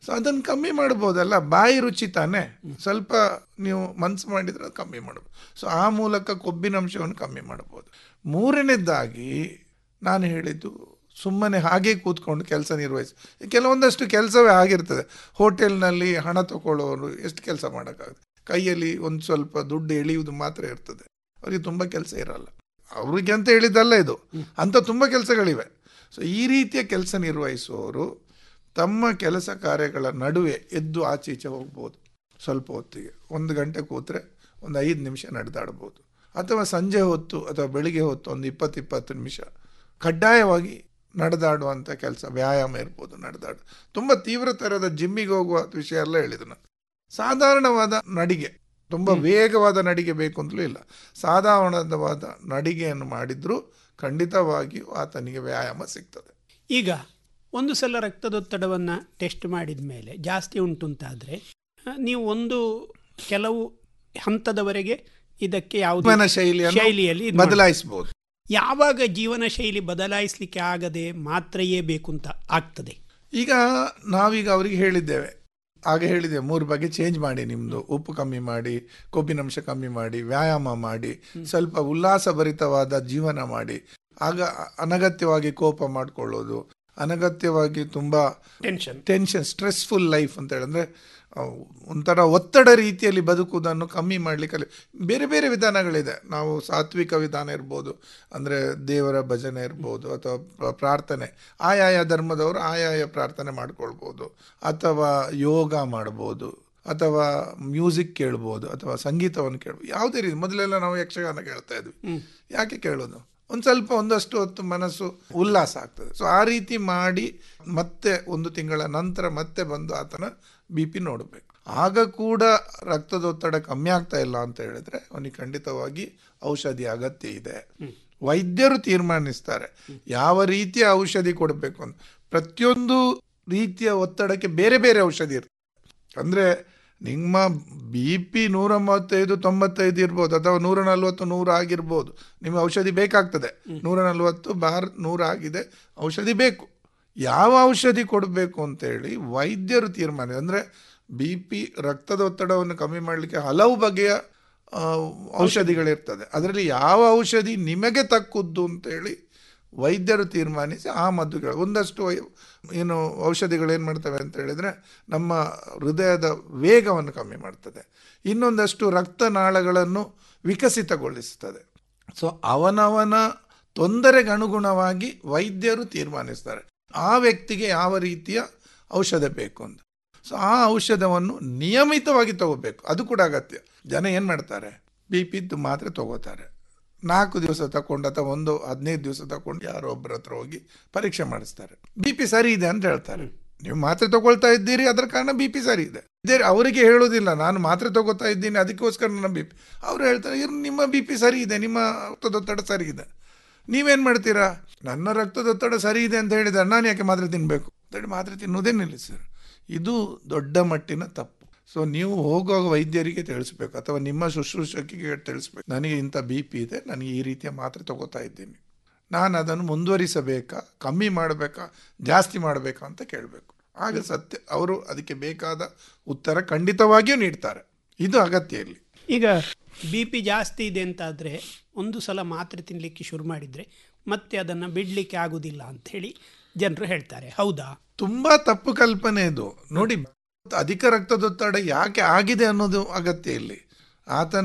ಸೊ ಅದನ್ನು ಕಮ್ಮಿ ಮಾಡ್ಬೋದಲ್ಲ ಬಾಯಿ ರುಚಿ ತಾನೇ ಸ್ವಲ್ಪ ನೀವು ಮನ್ಸು ಮಾಡಿದ್ರೆ ಅದು ಕಮ್ಮಿ ಮಾಡ್ಬೋದು ಸೊ ಆ ಮೂಲಕ ಕೊಬ್ಬಿನಂಶವನ್ನು ಕಮ್ಮಿ ಮಾಡ್ಬೋದು ಮೂರನೇದಾಗಿ ನಾನು ಹೇಳಿದ್ದು ಸುಮ್ಮನೆ ಹಾಗೆ ಕೂತ್ಕೊಂಡು ಕೆಲಸ ನಿರ್ವಹಿಸಿ ಕೆಲವೊಂದಷ್ಟು ಕೆಲಸವೇ ಆಗಿರ್ತದೆ ಹೋಟೆಲ್ನಲ್ಲಿ ಹಣ ತಗೊಳ್ಳೋರು ಎಷ್ಟು ಕೆಲಸ ಮಾಡೋಕ್ಕಾಗುತ್ತೆ ಕೈಯಲ್ಲಿ ಒಂದು ಸ್ವಲ್ಪ ದುಡ್ಡು ಎಳೆಯುವುದು ಮಾತ್ರ ಇರ್ತದೆ ಅವರಿಗೆ ತುಂಬ ಕೆಲಸ ಇರಲ್ಲ ಅವರಿಗೆ ಅಂತ ಹೇಳಿದ್ದಲ್ಲ ಇದು ಅಂಥ ತುಂಬ ಕೆಲಸಗಳಿವೆ ಸೊ ಈ ರೀತಿಯ ಕೆಲಸ ನಿರ್ವಹಿಸುವವರು ತಮ್ಮ ಕೆಲಸ ಕಾರ್ಯಗಳ ನಡುವೆ ಎದ್ದು ಆಚೆ ಈಚೆ ಹೋಗ್ಬೋದು ಸ್ವಲ್ಪ ಹೊತ್ತಿಗೆ ಒಂದು ಗಂಟೆ ಕೂತ್ರೆ ಒಂದು ಐದು ನಿಮಿಷ ನಡೆದಾಡ್ಬೋದು ಅಥವಾ ಸಂಜೆ ಹೊತ್ತು ಅಥವಾ ಬೆಳಿಗ್ಗೆ ಹೊತ್ತು ಒಂದು ಇಪ್ಪತ್ತು ಇಪ್ಪತ್ತು ನಿಮಿಷ ಕಡ್ಡಾಯವಾಗಿ ನಡೆದಾಡುವಂಥ ಕೆಲಸ ವ್ಯಾಯಾಮ ಇರ್ಬೋದು ನಡೆದಾಡು ತುಂಬ ತೀವ್ರತರದ ಜಿಮ್ಮಿಗೆ ಹೋಗುವ ವಿಷಯ ಎಲ್ಲ ಹೇಳಿದ್ರು ನಾನು ಸಾಧಾರಣವಾದ ನಡಿಗೆ ತುಂಬ ವೇಗವಾದ ನಡಿಗೆ ಬೇಕು ಅಂತಲೂ ಇಲ್ಲ ಸಾಧಾರಣವಾದ ನಡಿಗೆಯನ್ನು ಮಾಡಿದ್ರೂ ಖಂಡಿತವಾಗಿಯೂ ಆತನಿಗೆ ವ್ಯಾಯಾಮ ಸಿಗ್ತದೆ ಈಗ ಒಂದು ಸಲ ರಕ್ತದೊತ್ತಡವನ್ನು ಟೆಸ್ಟ್ ಮಾಡಿದ ಮೇಲೆ ಜಾಸ್ತಿ ಉಂಟು ಅಂತಾದರೆ ನೀವು ಒಂದು ಕೆಲವು ಹಂತದವರೆಗೆ ಇದಕ್ಕೆ ಜೀವನ ಯಾವುದೇ ಶೈಲಿಯನ್ನು ಶೈಲಿಯಲ್ಲಿ ಇದ್ ಮಾಡಿ- ಬದಲಾಯಿಸ್ಬೋದು ಯಾವಾಗ ಜೀವನ ಶೈಲಿ ಬದಲಾಯಿಸಲಿಕ್ಕೆ ಆಗದೆ ಮಾತ್ರೆಯೇ ಬೇಕು ಅಂತ ಆಗ್ತದೆ ಈಗ ನಾವೀಗ ಅವರಿಗೆ ಹೇಳಿದ್ದೇವೆ ಆಗ ಹೇಳಿದೆ ಮೂರು ಬಗೆ ಚೇಂಜ್ ಮಾಡಿ ನಿಮ್ಮದು ಉಪ್ಪು ಕಮ್ಮಿ ಮಾಡಿ ಕೊಬ್ಬಿನಂಶ ಕಮ್ಮಿ ಮಾಡಿ ವ್ಯಾಯಾಮ ಮಾಡಿ ಸ್ವಲ್ಪ ಉಲ್ಲಾಸಭರಿತವಾದ ಜೀವನ ಮಾಡಿ ಆಗ ಅನಗತ್ಯವಾಗಿ ಕೋಪ ಮಾಡ್ಕೊಳ್ಳೋದು ಅನಗತ್ಯವಾಗಿ ತುಂಬ ಟೆನ್ಷನ್ ಟೆನ್ಷನ್ ಸ್ಟ್ರೆಸ್ಫುಲ್ ಲೈಫ್ ಅಂತ ಹೇಳಿದ್ರೆ ಆ, ಒಂಥರ ಒತ್ತಡ ರೀತಿಯಲ್ಲಿ ಬದುಕುವುದನ್ನು ಕಮ್ಮಿ ಮಾಡಲಿಕ್ಕೆ ಬೇರೆ ಬೇರೆ ವಿಧಾನಗಳಿದೆ ನಾವು ಸಾತ್ವಿಕ ವಿಧಾನ ಇರ್ಬೋದು ಅಂದರೆ ದೇವರ ಭಜನೆ ಇರ್ಬೋದು ಅಥವಾ ಪ್ರ- ಪ್ರಾರ್ಥನೆ ಆಯಾಯ ಧರ್ಮದವರು ಆಯಾಯ ಪ್ರಾರ್ಥನೆ ಮಾಡ್ಕೊಳ್ಬೋದು ಅಥವಾ ಯೋಗ ಮಾಡ್ಬೋದು ಅಥವಾ ಮ್ಯೂಸಿಕ್ ಕೇಳ್ಬೋದು ಅಥವಾ ಸಂಗೀತವನ್ನು ಕೇಳ್ಬೋದು ಯಾವುದೇ ರೀತಿ ಮೊದಲೆಲ್ಲ ನಾವು ಯಕ್ಷಗಾನ ಕೇಳ್ತಾ ಇದ್ವಿ ಯಾಕೆ ಕೇಳೋದು ಒಂದು ಸ್ವಲ್ಪ ಒಂದಷ್ಟು ಹೊತ್ತು ಮನಸ್ಸು ಉಲ್ಲಾಸ ಆಗ್ತದೆ ಸೊ ಆ ರೀತಿ ಮಾಡಿ ಮತ್ತೆ ಒಂದು ತಿಂಗಳ ನಂತರ ಮತ್ತೆ ಬಂದು ಆತನ ಬಿ ಪಿ ನೋಡಬೇಕು ಆಗ ಕೂಡ ರಕ್ತದೊತ್ತಡ ಕಮ್ಮಿ ಆಗ್ತಾ ಇಲ್ಲ ಅಂತ ಹೇಳಿದ್ರೆ ಅವನಿಗೆ ಖಂಡಿತವಾಗಿ ಔಷಧಿ ಅಗತ್ಯ ಇದೆ ವೈದ್ಯರು ತೀರ್ಮಾನಿಸ್ತಾರೆ ಯಾವ ರೀತಿಯ ಔಷಧಿ ಕೊಡಬೇಕು ಅಂತ ಪ್ರತಿಯೊಂದು ರೀತಿಯ ಒತ್ತಡಕ್ಕೆ ಬೇರೆ ಬೇರೆ ಔಷಧಿ ಇರ್ತದೆ ಅಂದರೆ ನಿಮ್ಮ ಬಿ ಪಿ ನೂರ ಮೂವತ್ತೈದು ತೊಂಬತ್ತೈದು ಇರ್ಬೋದು ಅಥವಾ ನೂರ ನಲ್ವತ್ತು ನೂರು ಆಗಿರ್ಬೋದು ನಿಮಗೆ ಔಷಧಿ ಬೇಕಾಗ್ತದೆ ನೂರ ನಲ್ವತ್ತು ಬಾರ್ ನೂರು ಆಗಿದೆ ಔಷಧಿ ಬೇಕು ಯಾವ ಔಷಧಿ ಕೊಡಬೇಕು ಅಂತೇಳಿ ವೈದ್ಯರು ತೀರ್ಮಾನ ಅಂದರೆ ಬಿ ಪಿ ರಕ್ತದ ಒತ್ತಡವನ್ನು ಕಮ್ಮಿ ಮಾಡಲಿಕ್ಕೆ ಹಲವು ಬಗೆಯ ಆ, ಔಷಧಿಗಳಿರ್ತದೆ ಅದರಲ್ಲಿ ಯಾವ ಔಷಧಿ ನಿಮಗೆ ತಕ್ಕುದ್ದು ಅಂತೇಳಿ ವೈದ್ಯರು ತೀರ್ಮಾನಿಸಿ ಆ ಮದ್ದುಗಳು ಒಂದಷ್ಟು ವೈ- ಏನು ಔಷಧಿಗಳು ಏನು ಮಾಡ್ತವೆ ಅಂತ ಹೇಳಿದರೆ ನಮ್ಮ ಹೃದಯದ ವೇಗವನ್ನು ಕಮ್ಮಿ ಮಾಡ್ತದೆ ಇನ್ನೊಂದಷ್ಟು ರಕ್ತನಾಳಗಳನ್ನು ವಿಕಸಿತಗೊಳಿಸ್ತದೆ ಸೊ ಅವನವನ ತೊಂದರೆಗೆ ಅನುಗುಣವಾಗಿ ವೈದ್ಯರು ತೀರ್ಮಾನಿಸ್ತಾರೆ ಆ ವ್ಯಕ್ತಿಗೆ ಯಾವ ರೀತಿಯ ಔಷಧ ಬೇಕು ಅಂತ ಸೊ ಆ ಔಷಧವನ್ನು ನಿಯಮಿತವಾಗಿ ತಗೋಬೇಕು ಅದು ಕೂಡ ಅಗತ್ಯ ಜನ ಏನು ಮಾಡ್ತಾರೆ ಬಿ ಪಿದ್ದು ಮಾತ್ರೆ ತಗೋತಾರೆ ನಾಲ್ಕು ದಿವಸ ತಗೊಂಡು ಅಥವಾ ಒಂದು ಹದಿನೈದು ದಿವಸ ತಗೊಂಡು ಯಾರೋ ಒಬ್ಬರ ಹತ್ರ ಹೋಗಿ ಪರೀಕ್ಷೆ ಮಾಡಿಸ್ತಾರೆ ಬಿ ಪಿ ಸರಿ ಇದೆ ಅಂತ ಹೇಳ್ತಾರೆ ನೀವು ಮಾತ್ರೆ ತಗೊಳ್ತಾ ಇದ್ದೀರಿ ಅದರ ಕಾರಣ ಬಿ ಪಿ ಸರಿ ಇದೆ ಇದೇ ಅವರಿಗೆ ಹೇಳೋದಿಲ್ಲ ನಾನು ಮಾತ್ರೆ ತಗೋತಾ ಇದ್ದೀನಿ ಅದಕ್ಕೋಸ್ಕರ ನನ್ನ ಬಿ ಪಿ ಅವ್ರು ಹೇಳ್ತಾರೆ ಇರ್ ನಿಮ್ಮ ಬಿ ಪಿ ಸರಿ ಇದೆ ನಿಮ್ಮ ರಕ್ತದೊತ್ತಡ ಸರಿ ಇದೆ ನೀವೇನು ಮಾಡ್ತೀರಾ ನನ್ನ ರಕ್ತದೊತ್ತಡ ಸರಿ ಇದೆ ಅಂತ ಹೇಳಿದ್ರೆ ನಾನು ಯಾಕೆ ಮಾತ್ರೆ ತಿನ್ನಬೇಕು ಅಂತೇಳಿ ಮಾತ್ರೆ ತಿನ್ನೋದೇ ನಿಲ್ಲಿಸ್ತಾರೆ ಇದು ದೊಡ್ಡ ಮಟ್ಟಿನ ತಪ್ಪು ಸೊ ನೀವು ಹೋಗುವಾಗ ವೈದ್ಯರಿಗೆ ತಿಳಿಸ್ಬೇಕು ಅಥವಾ ನಿಮ್ಮ ಶುಶ್ರೂಷಕಿಗೆ ತಿಳಿಸ್ಬೇಕು ನನಗೆ ಇಂಥ ಬಿ ಪಿ ಇದೆ ನನಗೆ ಈ ರೀತಿಯ ಮಾತ್ರೆ ತಗೋತಾ ಇದ್ದೀನಿ ನಾನು ಅದನ್ನು ಮುಂದುವರಿಸಬೇಕಾ ಕಮ್ಮಿ ಮಾಡಬೇಕಾ ಜಾಸ್ತಿ ಮಾಡಬೇಕಾ ಅಂತ ಕೇಳಬೇಕು ಆಗ ಸತ್ಯ ಅವರು ಅದಕ್ಕೆ ಬೇಕಾದ ಉತ್ತರ ಖಂಡಿತವಾಗಿಯೂ ನೀಡ್ತಾರೆ ಇದು ಅಗತ್ಯ ಇಲ್ಲಿ ಈಗ ಬಿ ಪಿ ಜಾಸ್ತಿ ಇದೆ ಅಂತಾದರೆ ಒಂದು ಸಲ ಮಾತ್ರೆ ತಿನ್ನಲಿಕ್ಕೆ ಶುರು ಮಾಡಿದರೆ ಮತ್ತೆ ಅದನ್ನು ಬಿಡಲಿಕ್ಕೆ ಆಗುವುದಿಲ್ಲ ಅಂಥೇಳಿ ಜನರು ಹೇಳ್ತಾರೆ ಹೌದಾ ತುಂಬಾ ತಪ್ಪು ಕಲ್ಪನೆ ಇದು ನೋಡಿ ಅಧಿಕ ರಕ್ತದೊತ್ತಡ ಯಾಕೆ ಆಗಿದೆ ಅನ್ನೋದು ಅಗತ್ಯ ಇಲ್ಲಿ ಆತನ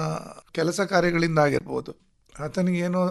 ಕೆಲಸ ಕಾರ್ಯಗಳಿಂದ ಆಗಿರ್ಬೋದು ಆತನಿಗೇನೋ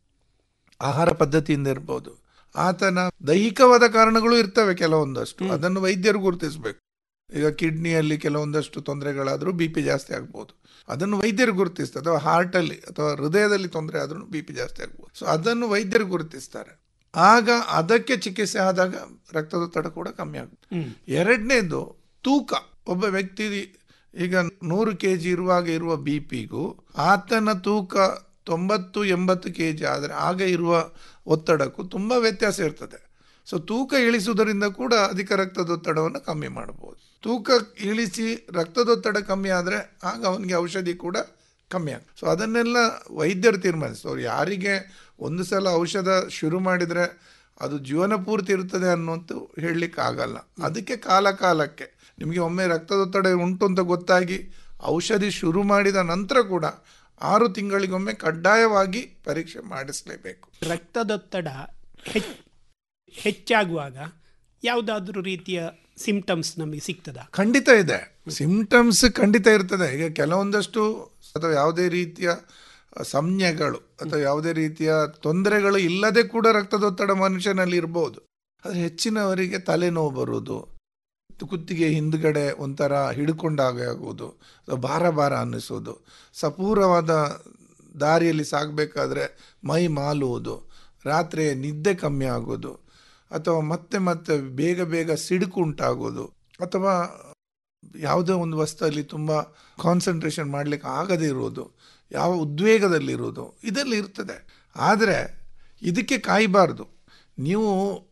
ಆಹಾರ ಪದ್ಧತಿಯಿಂದ ಇರ್ಬೋದು ಆತನ ದೈಹಿಕವಾದ ಕಾರಣಗಳು ಇರ್ತವೆ ಕೆಲವೊಂದಷ್ಟು ಅದನ್ನು ವೈದ್ಯರು ಗುರುತಿಸಬೇಕು ಈಗ ಕಿಡ್ನಿಯಲ್ಲಿ ಕೆಲವೊಂದಷ್ಟು ತೊಂದರೆಗಳಾದರೂ ಬಿ ಪಿ ಜಾಸ್ತಿ ಆಗ್ಬೋದು ಅದನ್ನು ವೈದ್ಯರು ಗುರುತಿಸ್ತಾರೆ ಅಥವಾ ಹಾರ್ಟಲ್ಲಿ ಅಥವಾ ಹೃದಯದಲ್ಲಿ ತೊಂದರೆ ಆದ್ರೂ ಬಿ ಪಿ ಜಾಸ್ತಿ ಆಗ್ಬೋದು ಸೊ ಅದನ್ನು ವೈದ್ಯರು ಗುರುತಿಸ್ತಾರೆ ಆಗ ಅದಕ್ಕೆ ಚಿಕಿತ್ಸೆ ಆದಾಗ ರಕ್ತದೊತ್ತಡ ಕೂಡ ಕಮ್ಮಿ ಆಗುತ್ತೆ ಎರಡನೇದು ತೂಕ ಒಬ್ಬ ವ್ಯಕ್ತಿ ಈಗ ನೂರು ಕೆ ಜಿ ಇರುವಾಗ ಇರುವ ಬಿ ಪಿಗೂ ಆತನ ತೂಕ ತೊಂಬತ್ತು ಎಂಬತ್ತು ಕೆ ಜಿ ಆದರೆ ಆಗ ಇರುವ ಒತ್ತಡಕ್ಕೂ ತುಂಬ ವ್ಯತ್ಯಾಸ ಇರ್ತದೆ ಸೊ ತೂಕ ಇಳಿಸುವುದರಿಂದ ಕೂಡ ಅಧಿಕ ರಕ್ತದೊತ್ತಡವನ್ನು ಕಮ್ಮಿ ಮಾಡ್ಬೋದು ತೂಕ ಇಳಿಸಿ ರಕ್ತದೊತ್ತಡ ಕಮ್ಮಿ ಆದರೆ ಆಗ ಅವನಿಗೆ ಔಷಧಿ ಕೂಡ ಕಮ್ಮಿ ಆಗುತ್ತೆ ಸೊ ಅದನ್ನೆಲ್ಲ ವೈದ್ಯರು ತೀರ್ಮಾನಿಸ್ತಾರೆ ಯಾರಿಗೆ ಒಂದು ಸಲ ಔಷಧ ಶುರು ಮಾಡಿದರೆ ಅದು ಜೀವನ ಪೂರ್ತಿ ಇರ್ತದೆ ಅನ್ನೋಂತು ಹೇಳಲಿಕ್ಕೆ ಆಗಲ್ಲ ಅದಕ್ಕೆ ಕಾಲ ಕಾಲಕ್ಕೆ ನಿಮಗೆ ಒಮ್ಮೆ ರಕ್ತದೊತ್ತಡ ಉಂಟು ಅಂತ ಗೊತ್ತಾಗಿ ಔಷಧಿ ಶುರು ಮಾಡಿದ ನಂತರ ಕೂಡ ಆರು ತಿಂಗಳಿಗೊಮ್ಮೆ ಕಡ್ಡಾಯವಾಗಿ ಪರೀಕ್ಷೆ ಮಾಡಿಸಲೇಬೇಕು ರಕ್ತದೊತ್ತಡ ಹೆಚ್ ಹೆಚ್ಚಾಗುವಾಗ ಯಾವುದಾದ್ರೂ ರೀತಿಯ ಸಿಂಪ್ಟಮ್ಸ್ ನಮಗೆ ಸಿಗ್ತದಾ ಖಂಡಿತ ಇದೆ ಸಿಂಪ್ಟಮ್ಸ್ ಖಂಡಿತ ಇರ್ತದೆ ಈಗ ಕೆಲವೊಂದಷ್ಟು ಅಥವಾ ಯಾವುದೇ ರೀತಿಯ ಸಂಜ್ಞೆಗಳು ಅಥವಾ ಯಾವುದೇ ರೀತಿಯ ತೊಂದರೆಗಳು ಇಲ್ಲದೆ ಕೂಡ ರಕ್ತದೊತ್ತಡ ಮನುಷ್ಯನಲ್ಲಿ ಇರ್ಬೋದು ಆದರೆ ಹೆಚ್ಚಿನವರಿಗೆ ತಲೆನೋವು ಬರುವುದು ಕುತ್ತಿಗೆ ಹಿಂದ್ಗಡೆ ಒಂಥರ ಹಿಡ್ಕೊಂಡಾಗ ಆಗುವುದು ಅಥವಾ ಭಾರ ಭಾರ ಅನ್ನಿಸೋದು ಸಪೂರವಾದ ದಾರಿಯಲ್ಲಿ ಸಾಗಬೇಕಾದ್ರೆ ಮೈ ಮಾಲುವುದು ರಾತ್ರಿ ನಿದ್ದೆ ಕಮ್ಮಿ ಆಗೋದು ಅಥವಾ ಮತ್ತೆ ಮತ್ತೆ ಬೇಗ ಬೇಗ ಸಿಡುಕು ಉಂಟಾಗೋದು ಅಥವಾ ಯಾವುದೋ ಒಂದು ವಸ್ತುವಲ್ಲಿ ತುಂಬ ಕಾನ್ಸಂಟ್ರೇಷನ್ ಮಾಡಲಿಕ್ಕೆ ಆಗದೇ ಇರುವುದು ಯಾವ ಉದ್ವೇಗದಲ್ಲಿರುವುದು ಇದೆಲ್ಲ ಇರ್ತದೆ ಆದರೆ ಇದಕ್ಕೆ ಕಾಯಬಾರ್ದು ನೀವು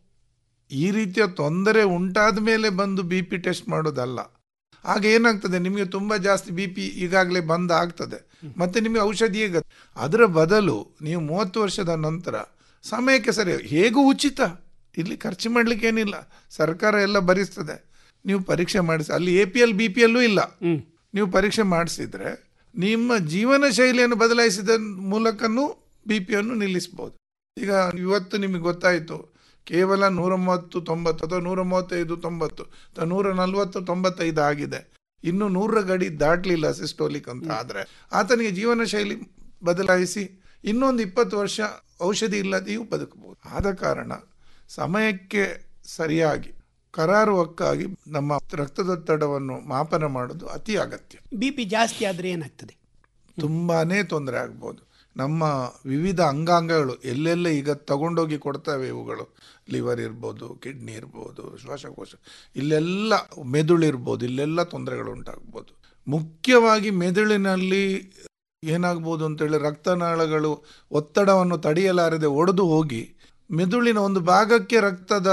ಈ ರೀತಿಯ ತೊಂದರೆ ಉಂಟಾದ ಮೇಲೆ ಬಂದು ಬಿ ಪಿ ಟೆಸ್ಟ್ ಮಾಡೋದಲ್ಲ ಆಗ ಏನಾಗ್ತದೆ ನಿಮಗೆ ತುಂಬ ಜಾಸ್ತಿ ಬಿ ಪಿ ಈಗಾಗಲೇ ಬಂದ್ ಆಗ್ತದೆ ಮತ್ತೆ ನಿಮಗೆ ಔಷಧಿಯೇ ಗತಿ ಅದರ ಬದಲು ನೀವು ಮೂವತ್ತು ವರ್ಷದ ನಂತರ ಸಮಯಕ್ಕೆ ಸರಿ ಹೇಗೂ ಉಚಿತ ಇಲ್ಲಿ ಖರ್ಚು ಮಾಡ್ಲಿಕ್ಕೆ ಏನಿಲ್ಲ ಸರ್ಕಾರ ಎಲ್ಲ ಭರಿಸ್ತದೆ ನೀವು ಪರೀಕ್ಷೆ ಮಾಡಿಸಿ ಅಲ್ಲಿ A P L B P L ಇಲ್ಲ ನೀವು ಪರೀಕ್ಷೆ ಮಾಡಿಸಿದ್ರೆ ನಿಮ್ಮ ಜೀವನ ಶೈಲಿಯನ್ನು ಬದಲಾಯಿಸಿದ ಮೂಲಕನೂ ಬಿ ಪಿಯನ್ನು ನಿಲ್ಲಿಸ್ಬೋದು ಈಗ ಇವತ್ತು ನಿಮಗೆ ಗೊತ್ತಾಯಿತು ಕೇವಲ ನೂರ ಮೂವತ್ತು ತೊಂಬತ್ತು ಅಥವಾ ನೂರ ಮೂವತ್ತೈದು ತೊಂಬತ್ತು ಅಥವಾ ನೂರ ನಲ್ವತ್ತು ತೊಂಬತ್ತೈದು ಆಗಿದೆ ಇನ್ನು ನೂರರ ಗಡಿ ದಾಟಲಿಲ್ಲ ಸಿಸ್ಟೋಲಿಕ್ ಅಂತ ಆದರೆ ಆತನಿಗೆ ಜೀವನ ಶೈಲಿ ಬದಲಾಯಿಸಿ ಇನ್ನೊಂದು ಇಪ್ಪತ್ತು ವರ್ಷ ಔಷಧಿ ಇಲ್ಲದೆಯೂ ಬದುಕಬಹುದು ಆದ ಕಾರಣ ಸಮಯಕ್ಕೆ ಸರಿಯಾಗಿ ಕರಾರುವಕ್ಕಾಗಿ ನಮ್ಮ ರಕ್ತದೊತ್ತಡವನ್ನು ಮಾಪನ ಮಾಡೋದು ಅತಿ ಅಗತ್ಯ ಬಿ ಪಿ ಜಾಸ್ತಿ ಆದರೆ ಏನಾಗ್ತದೆ ತುಂಬಾನೇ ತೊಂದರೆ ಆಗ್ಬೋದು ನಮ್ಮ ವಿವಿಧ ಅಂಗಾಂಗಗಳು ಎಲ್ಲೆಲ್ಲ ಈಗ ತಗೊಂಡೋಗಿ ಕೊಡ್ತವೆ ಇವುಗಳು ಲಿವರ್ ಇರ್ಬೋದು ಕಿಡ್ನಿ ಇರ್ಬೋದು ಶ್ವಾಸಕೋಶ ಇಲ್ಲೆಲ್ಲ ಮೆದುಳು ಇರ್ಬೋದು ಇಲ್ಲೆಲ್ಲ ತೊಂದರೆಗಳು ಉಂಟಾಗ್ಬೋದು ಮುಖ್ಯವಾಗಿ ಮೆದುಳಿನಲ್ಲಿ ಏನಾಗ್ಬೋದು ಅಂತೇಳಿ ರಕ್ತನಾಳಗಳು ಒತ್ತಡವನ್ನು ತಡೆಯಲಾರದೆ ಒಡೆದು ಹೋಗಿ ಮೆದುಳಿನ ಒಂದು ಭಾಗಕ್ಕೆ ರಕ್ತದ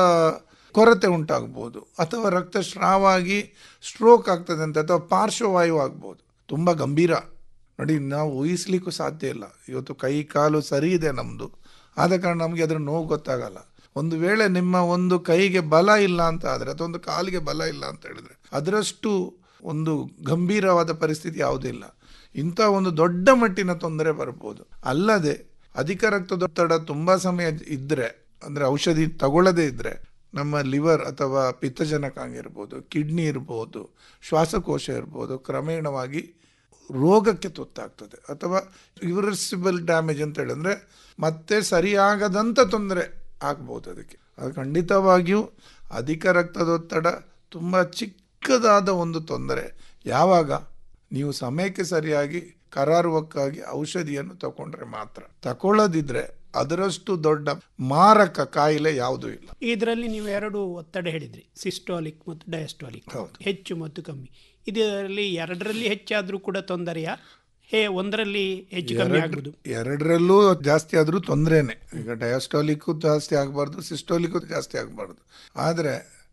ಕೊರತೆ ಉಂಟಾಗ್ಬೋದು ಅಥವಾ ರಕ್ತಸ್ರಾವ ಆಗಿ ಸ್ಟ್ರೋಕ್ ಆಗ್ತದೆ ಅಂತ ಅಥವಾ ಪಾರ್ಶ್ವವಾಯು ಆಗ್ಬೋದು ತುಂಬ ಗಂಭೀರ ನೋಡಿ ನಾವು ಊಹಿಸ್ಲಿಕ್ಕೂ ಸಾಧ್ಯ ಇಲ್ಲ ಇವತ್ತು ಕೈ ಕಾಲು ಸರಿ ಇದೆ ನಮ್ಮದು ಆದ ಕಾರಣ ನಮಗೆ ಅದರ ನೋವು ಗೊತ್ತಾಗಲ್ಲ ಒಂದು ವೇಳೆ ನಿಮ್ಮ ಒಂದು ಕೈಗೆ ಬಲ ಇಲ್ಲ ಅಂತ ಆದರೆ ಅಥವಾ ಒಂದು ಕಾಲಿಗೆ ಬಲ ಇಲ್ಲ ಅಂತ ಹೇಳಿದ್ರೆ ಅದರಷ್ಟು ಒಂದು ಗಂಭೀರವಾದ ಪರಿಸ್ಥಿತಿ ಯಾವುದಿಲ್ಲ ಇಂಥ ಒಂದು ದೊಡ್ಡ ಮಟ್ಟಿನ ತೊಂದರೆ ಬರ್ಬೋದು ಅಲ್ಲದೆ ಅಧಿಕ ರಕ್ತದೊತ್ತಡ ತುಂಬ ಸಮಯ ಇದ್ದರೆ ಅಂದರೆ ಔಷಧಿ ತಗೊಳ್ಳದೇ ಇದ್ದರೆ ನಮ್ಮ ಲಿವರ್ ಅಥವಾ ಪಿತ್ತಜನಕಾಂಗ ಇರ್ಬೋದು ಕಿಡ್ನಿ ಇರ್ಬೋದು ಶ್ವಾಸಕೋಶ ಇರ್ಬೋದು ಕ್ರಮೇಣವಾಗಿ ರೋಗಕ್ಕೆ ತುತ್ತಾಗ್ತದೆ ಅಥವಾ ಇರಿಸಿಬಲ್ ಡ್ಯಾಮೇಜ್ ಅಂತ ಹೇಳಿದ್ರೆ ಮತ್ತೆ ಸರಿಯಾಗದಂಥ ತೊಂದರೆ ಆಗ್ಬೋದು ಅದಕ್ಕೆ ಅದು ಖಂಡಿತವಾಗಿಯೂ ಅಧಿಕ ರಕ್ತದೊತ್ತಡ ತುಂಬ ಚಿಕ್ಕದಾದ ಒಂದು ತೊಂದರೆ ಯಾವಾಗ ನೀವು ಸಮಯಕ್ಕೆ ಸರಿಯಾಗಿ ಕರಾರುವಕ್ಕಾಗಿ ಔಷಧಿಯನ್ನು ತಗೊಂಡ್ರೆ ಮಾತ್ರ ತಗೊಳ್ಳದಿದ್ರೆ ಅದರಷ್ಟು ದೊಡ್ಡ ಮಾರಕ ಕಾಯಿಲೆ ಯಾವುದೂ ಇಲ್ಲ ಇದರಲ್ಲಿ ನೀವು ಎರಡು ಒತ್ತಡ ಹೇಳಿದ್ರಿ ಸಿಸ್ಟೋಲಿಕ್ ಮತ್ತು ಡಯಾಸ್ಟೋಲಿಕ್ ಹೆಚ್ಚು ಮತ್ತು ಕಮ್ಮಿ ಇದರಲ್ಲಿ ಎರಡರಲ್ಲಿ ಹೆಚ್ಚಾದರೂ ಕೂಡ ತೊಂದರೆಯಾ ಹೇ ಒಂದರಲ್ಲಿ ಹೆಚ್ಚು ಕಮ್ಮಿ ಎರಡ್- ಆಗ್ಬೋದು ಎರಡರಲ್ಲೂ ಜಾಸ್ತಿ ಆದರೂ ತೊಂದರೆನೆ ಈಗ ಡಯಾಸ್ಟಾಲಿಕ್ಕು ಜಾಸ್ತಿ ಆಗಬಾರ್ದು ಸಿಸ್ಟೋಲಿಕ್ಕು ಜಾಸ್ತಿ ಆಗಬಾರ್ದು ಆದರೆ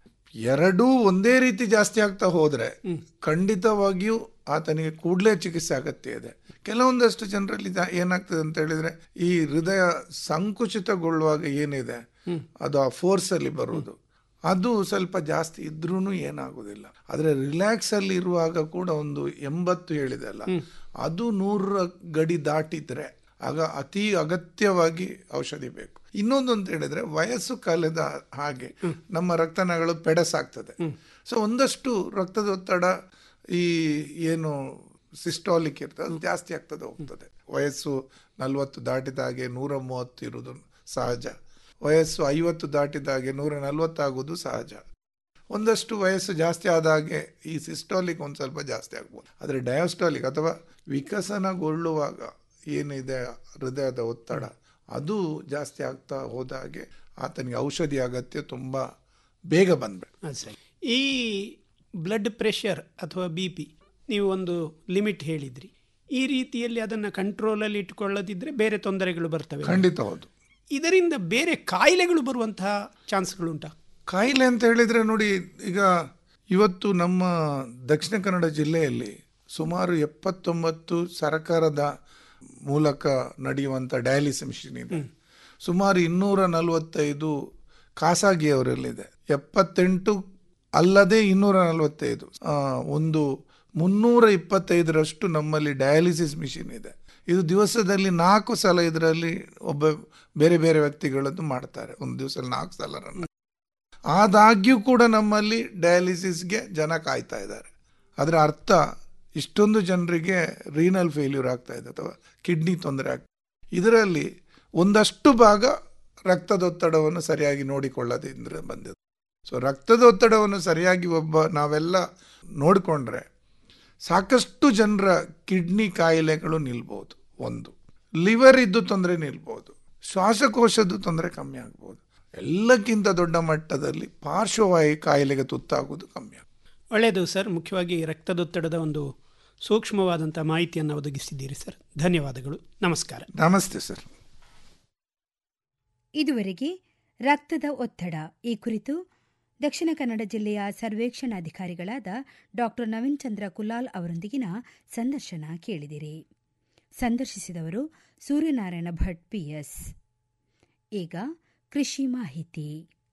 ಎರಡೂ ಒಂದೇ ರೀತಿ ಜಾಸ್ತಿ ಆಗ್ತಾ ಹೋದರೆ ಖಂಡಿತವಾಗಿಯೂ ಆತನಿಗೆ ಕೂಡಲೇ ಚಿಕಿತ್ಸೆ ಅಗತ್ಯ ಇದೆ ಕೆಲವೊಂದಷ್ಟು ಜನರಲ್ಲಿ ಜಾ- ಏನಾಗ್ತದೆ ಅಂತ ಹೇಳಿದ್ರೆ ಈ ಹೃದಯ ಸಂಕುಚಿತಗೊಳ್ಳುವಾಗ ಏನಿದೆ ಅದು ಆ ಫೋರ್ಸ್ ಅಲ್ಲಿ ಬರುವುದು ಅದು ಸ್ವಲ್ಪ ಜಾಸ್ತಿ ಇದ್ರೂ ಏನಾಗುದಿಲ್ಲ ಆದರೆ ರಿಲ್ಯಾಕ್ಸ್ ಅಲ್ಲಿ ಇರುವಾಗ ಕೂಡ ಒಂದು ಎಂಬತ್ತು ಹೇಳಿದೆ ಅಲ್ಲ ಅದು ನೂರ ಗಡಿ ದಾಟಿದ್ರೆ ಆಗ ಅತಿ ಅಗತ್ಯವಾಗಿ ಔಷಧಿ ಬೇಕು ಇನ್ನೊಂದು ಅಂತ ಹೇಳಿದ್ರೆ ವಯಸ್ಸು ಕಾಲದ ಹಾಗೆ ನಮ್ಮ ರಕ್ತನಾಳಗಳು ಪೆಡಸಾಗ್ತದೆ ಸೊ ಒಂದಷ್ಟು ರಕ್ತದೊತ್ತಡ ಈ ಏನು ಸಿಸ್ಟಾಲಿಕ್ ಇರ್ತದೆ ಅದು ಜಾಸ್ತಿ ಆಗ್ತದೆ ಹೋಗ್ತದೆ ವಯಸ್ಸು ನಲವತ್ತು ದಾಟಿದ ಹಾಗೆ ನೂರ ಮೂವತ್ತು ಇರುವುದು ಸಹಜ ವಯಸ್ಸು ಐವತ್ತು ದಾಟಿದ ಹಾಗೆ ನೂರ ನಲವತ್ತಾಗೋದು ಸಹಜ ಒಂದಷ್ಟು ವಯಸ್ಸು ಜಾಸ್ತಿ ಆದ ಹಾಗೆ ಈ ಸಿಸ್ಟಾಲಿಕ್ ಒಂದು ಸ್ವಲ್ಪ ಜಾಸ್ತಿ ಆಗ್ಬೋದು ಆದರೆ ಡಯಾಸ್ಟಾಲಿಕ್ ಅಥವಾ ವಿಕಸನಗೊಳ್ಳುವಾಗ ಏನಿದೆ ಹೃದಯದ ಒತ್ತಡ ಅದು ಜಾಸ್ತಿ ಆಗ್ತಾ ಹೋದ ಹಾಗೆ ಆತನಿಗೆ ಔಷಧಿ ಅಗತ್ಯ ತುಂಬ ಬೇಗ ಬಂದ್ಬಿಡು ಅದು ಸರಿ ಈ ಬ್ಲಡ್ ಪ್ರೆಷರ್ ಅಥವಾ ಬಿ ಪಿ ನೀವು ಒಂದು ಲಿಮಿಟ್ ಹೇಳಿದ್ರಿ ಈ ರೀತಿಯಲ್ಲಿ ಅದನ್ನು ಕಂಟ್ರೋಲಲ್ಲಿ ಇಟ್ಕೊಳ್ಳದಿದ್ರೆ ಬೇರೆ ತೊಂದರೆಗಳು ಬರ್ತವೆ ಖಂಡಿತ ಹೌದು ಇದರಿಂದ ಬೇರೆ ಕಾಯಿಲೆಗಳು ಬರುವಂತಹ ಚಾನ್ಸ್ಗಳುಂಟಾ ಕಾಯಿಲೆ ಅಂತ ಹೇಳಿದ್ರೆ ನೋಡಿ ಈಗ ಇವತ್ತು ನಮ್ಮ ದಕ್ಷಿಣ ಕನ್ನಡ ಜಿಲ್ಲೆಯಲ್ಲಿ ಸುಮಾರು ಎಪ್ಪತ್ತೊಂಬತ್ತು ಸರ್ಕಾರದ ಮೂಲಕ ನಡೆಯುವಂಥ ಡಯಾಲಿಸಿಸ್ ಮಿಷಿನ್ ಇದೆ ಸುಮಾರು ಇನ್ನೂರ ನಲವತ್ತೈದು ಖಾಸಗಿ ಅವರಲ್ಲಿದೆ ಎಪ್ಪತ್ತೆಂಟು ಅಲ್ಲದೆ ಇನ್ನೂರ ನಲವತ್ತೈದು ಆ, ಒಂದು ಮುನ್ನೂರ ಇಪ್ಪತ್ತೈದರಷ್ಟು ನಮ್ಮಲ್ಲಿ ಡಯಾಲಿಸಿಸ್ ಮಿಷಿನ್ ಇದೆ ಇದು ದಿವಸದಲ್ಲಿ ನಾಲ್ಕು ಸಲ ಇದರಲ್ಲಿ ಒಬ್ಬ ಬೇರೆ ಬೇರೆ ವ್ಯಕ್ತಿಗಳದ್ದು ಮಾಡ್ತಾರೆ ಒಂದು ದಿವಸದಲ್ಲಿ ನಾಲ್ಕು ಸಲ ರನ್ ಆದಾಗ್ಯೂ ಕೂಡ ನಮ್ಮಲ್ಲಿ ಡಯಾಲಿಸಿಸ್ಗೆ ಜನ ಕಾಯ್ತಾ ಇದ್ದಾರೆ ಅದರ ಅರ್ಥ ಇಷ್ಟೊಂದು ಜನರಿಗೆ ರೀನಲ್ ಫೇಲ್ಯೂರ್ ಆಗ್ತಾ ಇದೆ ಅಥವಾ ಕಿಡ್ನಿ ತೊಂದರೆ ಆಗ್ತಾ ಇದರಲ್ಲಿ ಒಂದಷ್ಟು ಭಾಗ ರಕ್ತದೊತ್ತಡವನ್ನು ಸರಿಯಾಗಿ ನೋಡಿಕೊಳ್ಳೋದ್ರಿಂದ ಬಂದಿದೆ ಸೊ ರಕ್ತದೊತ್ತಡವನ್ನು ಸರಿಯಾಗಿ ಒಬ್ಬ ನಾವೆಲ್ಲ ನೋಡಿಕೊಂಡ್ರೆ ಸಾಕಷ್ಟು ಜನರ ಕಿಡ್ನಿ ಕಾಯಿಲೆಗಳು ನಿಲ್ಬೋದು ಒಂದು ಲಿವರ್ ಇದ್ದು ತೊಂದರೆ ನಿಲ್ಬೋದು ಶ್ವಾಸಕೋಶದ ತೊಂದರೆ ಕಮ್ಮಿ ಆಗ್ಬೋದು ಎಲ್ಲಕ್ಕಿಂತ ದೊಡ್ಡ ಮಟ್ಟದಲ್ಲಿ ಪಾರ್ಶ್ವವಾಯು ಕಾಯಿಲೆಗೆ ತುತ್ತಾಗೋದು ಕಮ್ಮಿ ಆಗ್ಬೋದು ಒಳ್ಳೆಯದು ಸರ್ ಮುಖ್ಯವಾಗಿ ರಕ್ತದೊತ್ತಡದ ಒಂದು ಸೂಕ್ಷ್ಮವಾದಂಥ ಮಾಹಿತಿಯನ್ನು ಒದಗಿಸಿದ್ದೀರಿ ಸರ್ ಧನ್ಯವಾದಗಳು ನಮಸ್ಕಾರ ನಮಸ್ತೆ ಸರ್ ಇದುವರೆಗೆ ರಕ್ತದ ಒತ್ತಡ ಈ ಕುರಿತು ದಕ್ಷಿಣ ಕನ್ನಡ ಜಿಲ್ಲೆಯ ಸರ್ವೇಕ್ಷಣಾಧಿಕಾರಿಗಳಾದ ಡಾಕ್ಟರ್ ನವೀನ್ ಚಂದ್ರ ಕುಲಾಲ್ ಅವರೊಂದಿಗಿನ ಸಂದರ್ಶನ ಕೇಳಿದಿರಿ ಸಂದರ್ಶಿಸಿದವರು ಸೂರ್ಯನಾರಾಯಣ ಭಟ್ ಪಿಎಸ್ ಈಗ ಕೃಷಿ ಮಾಹಿತಿ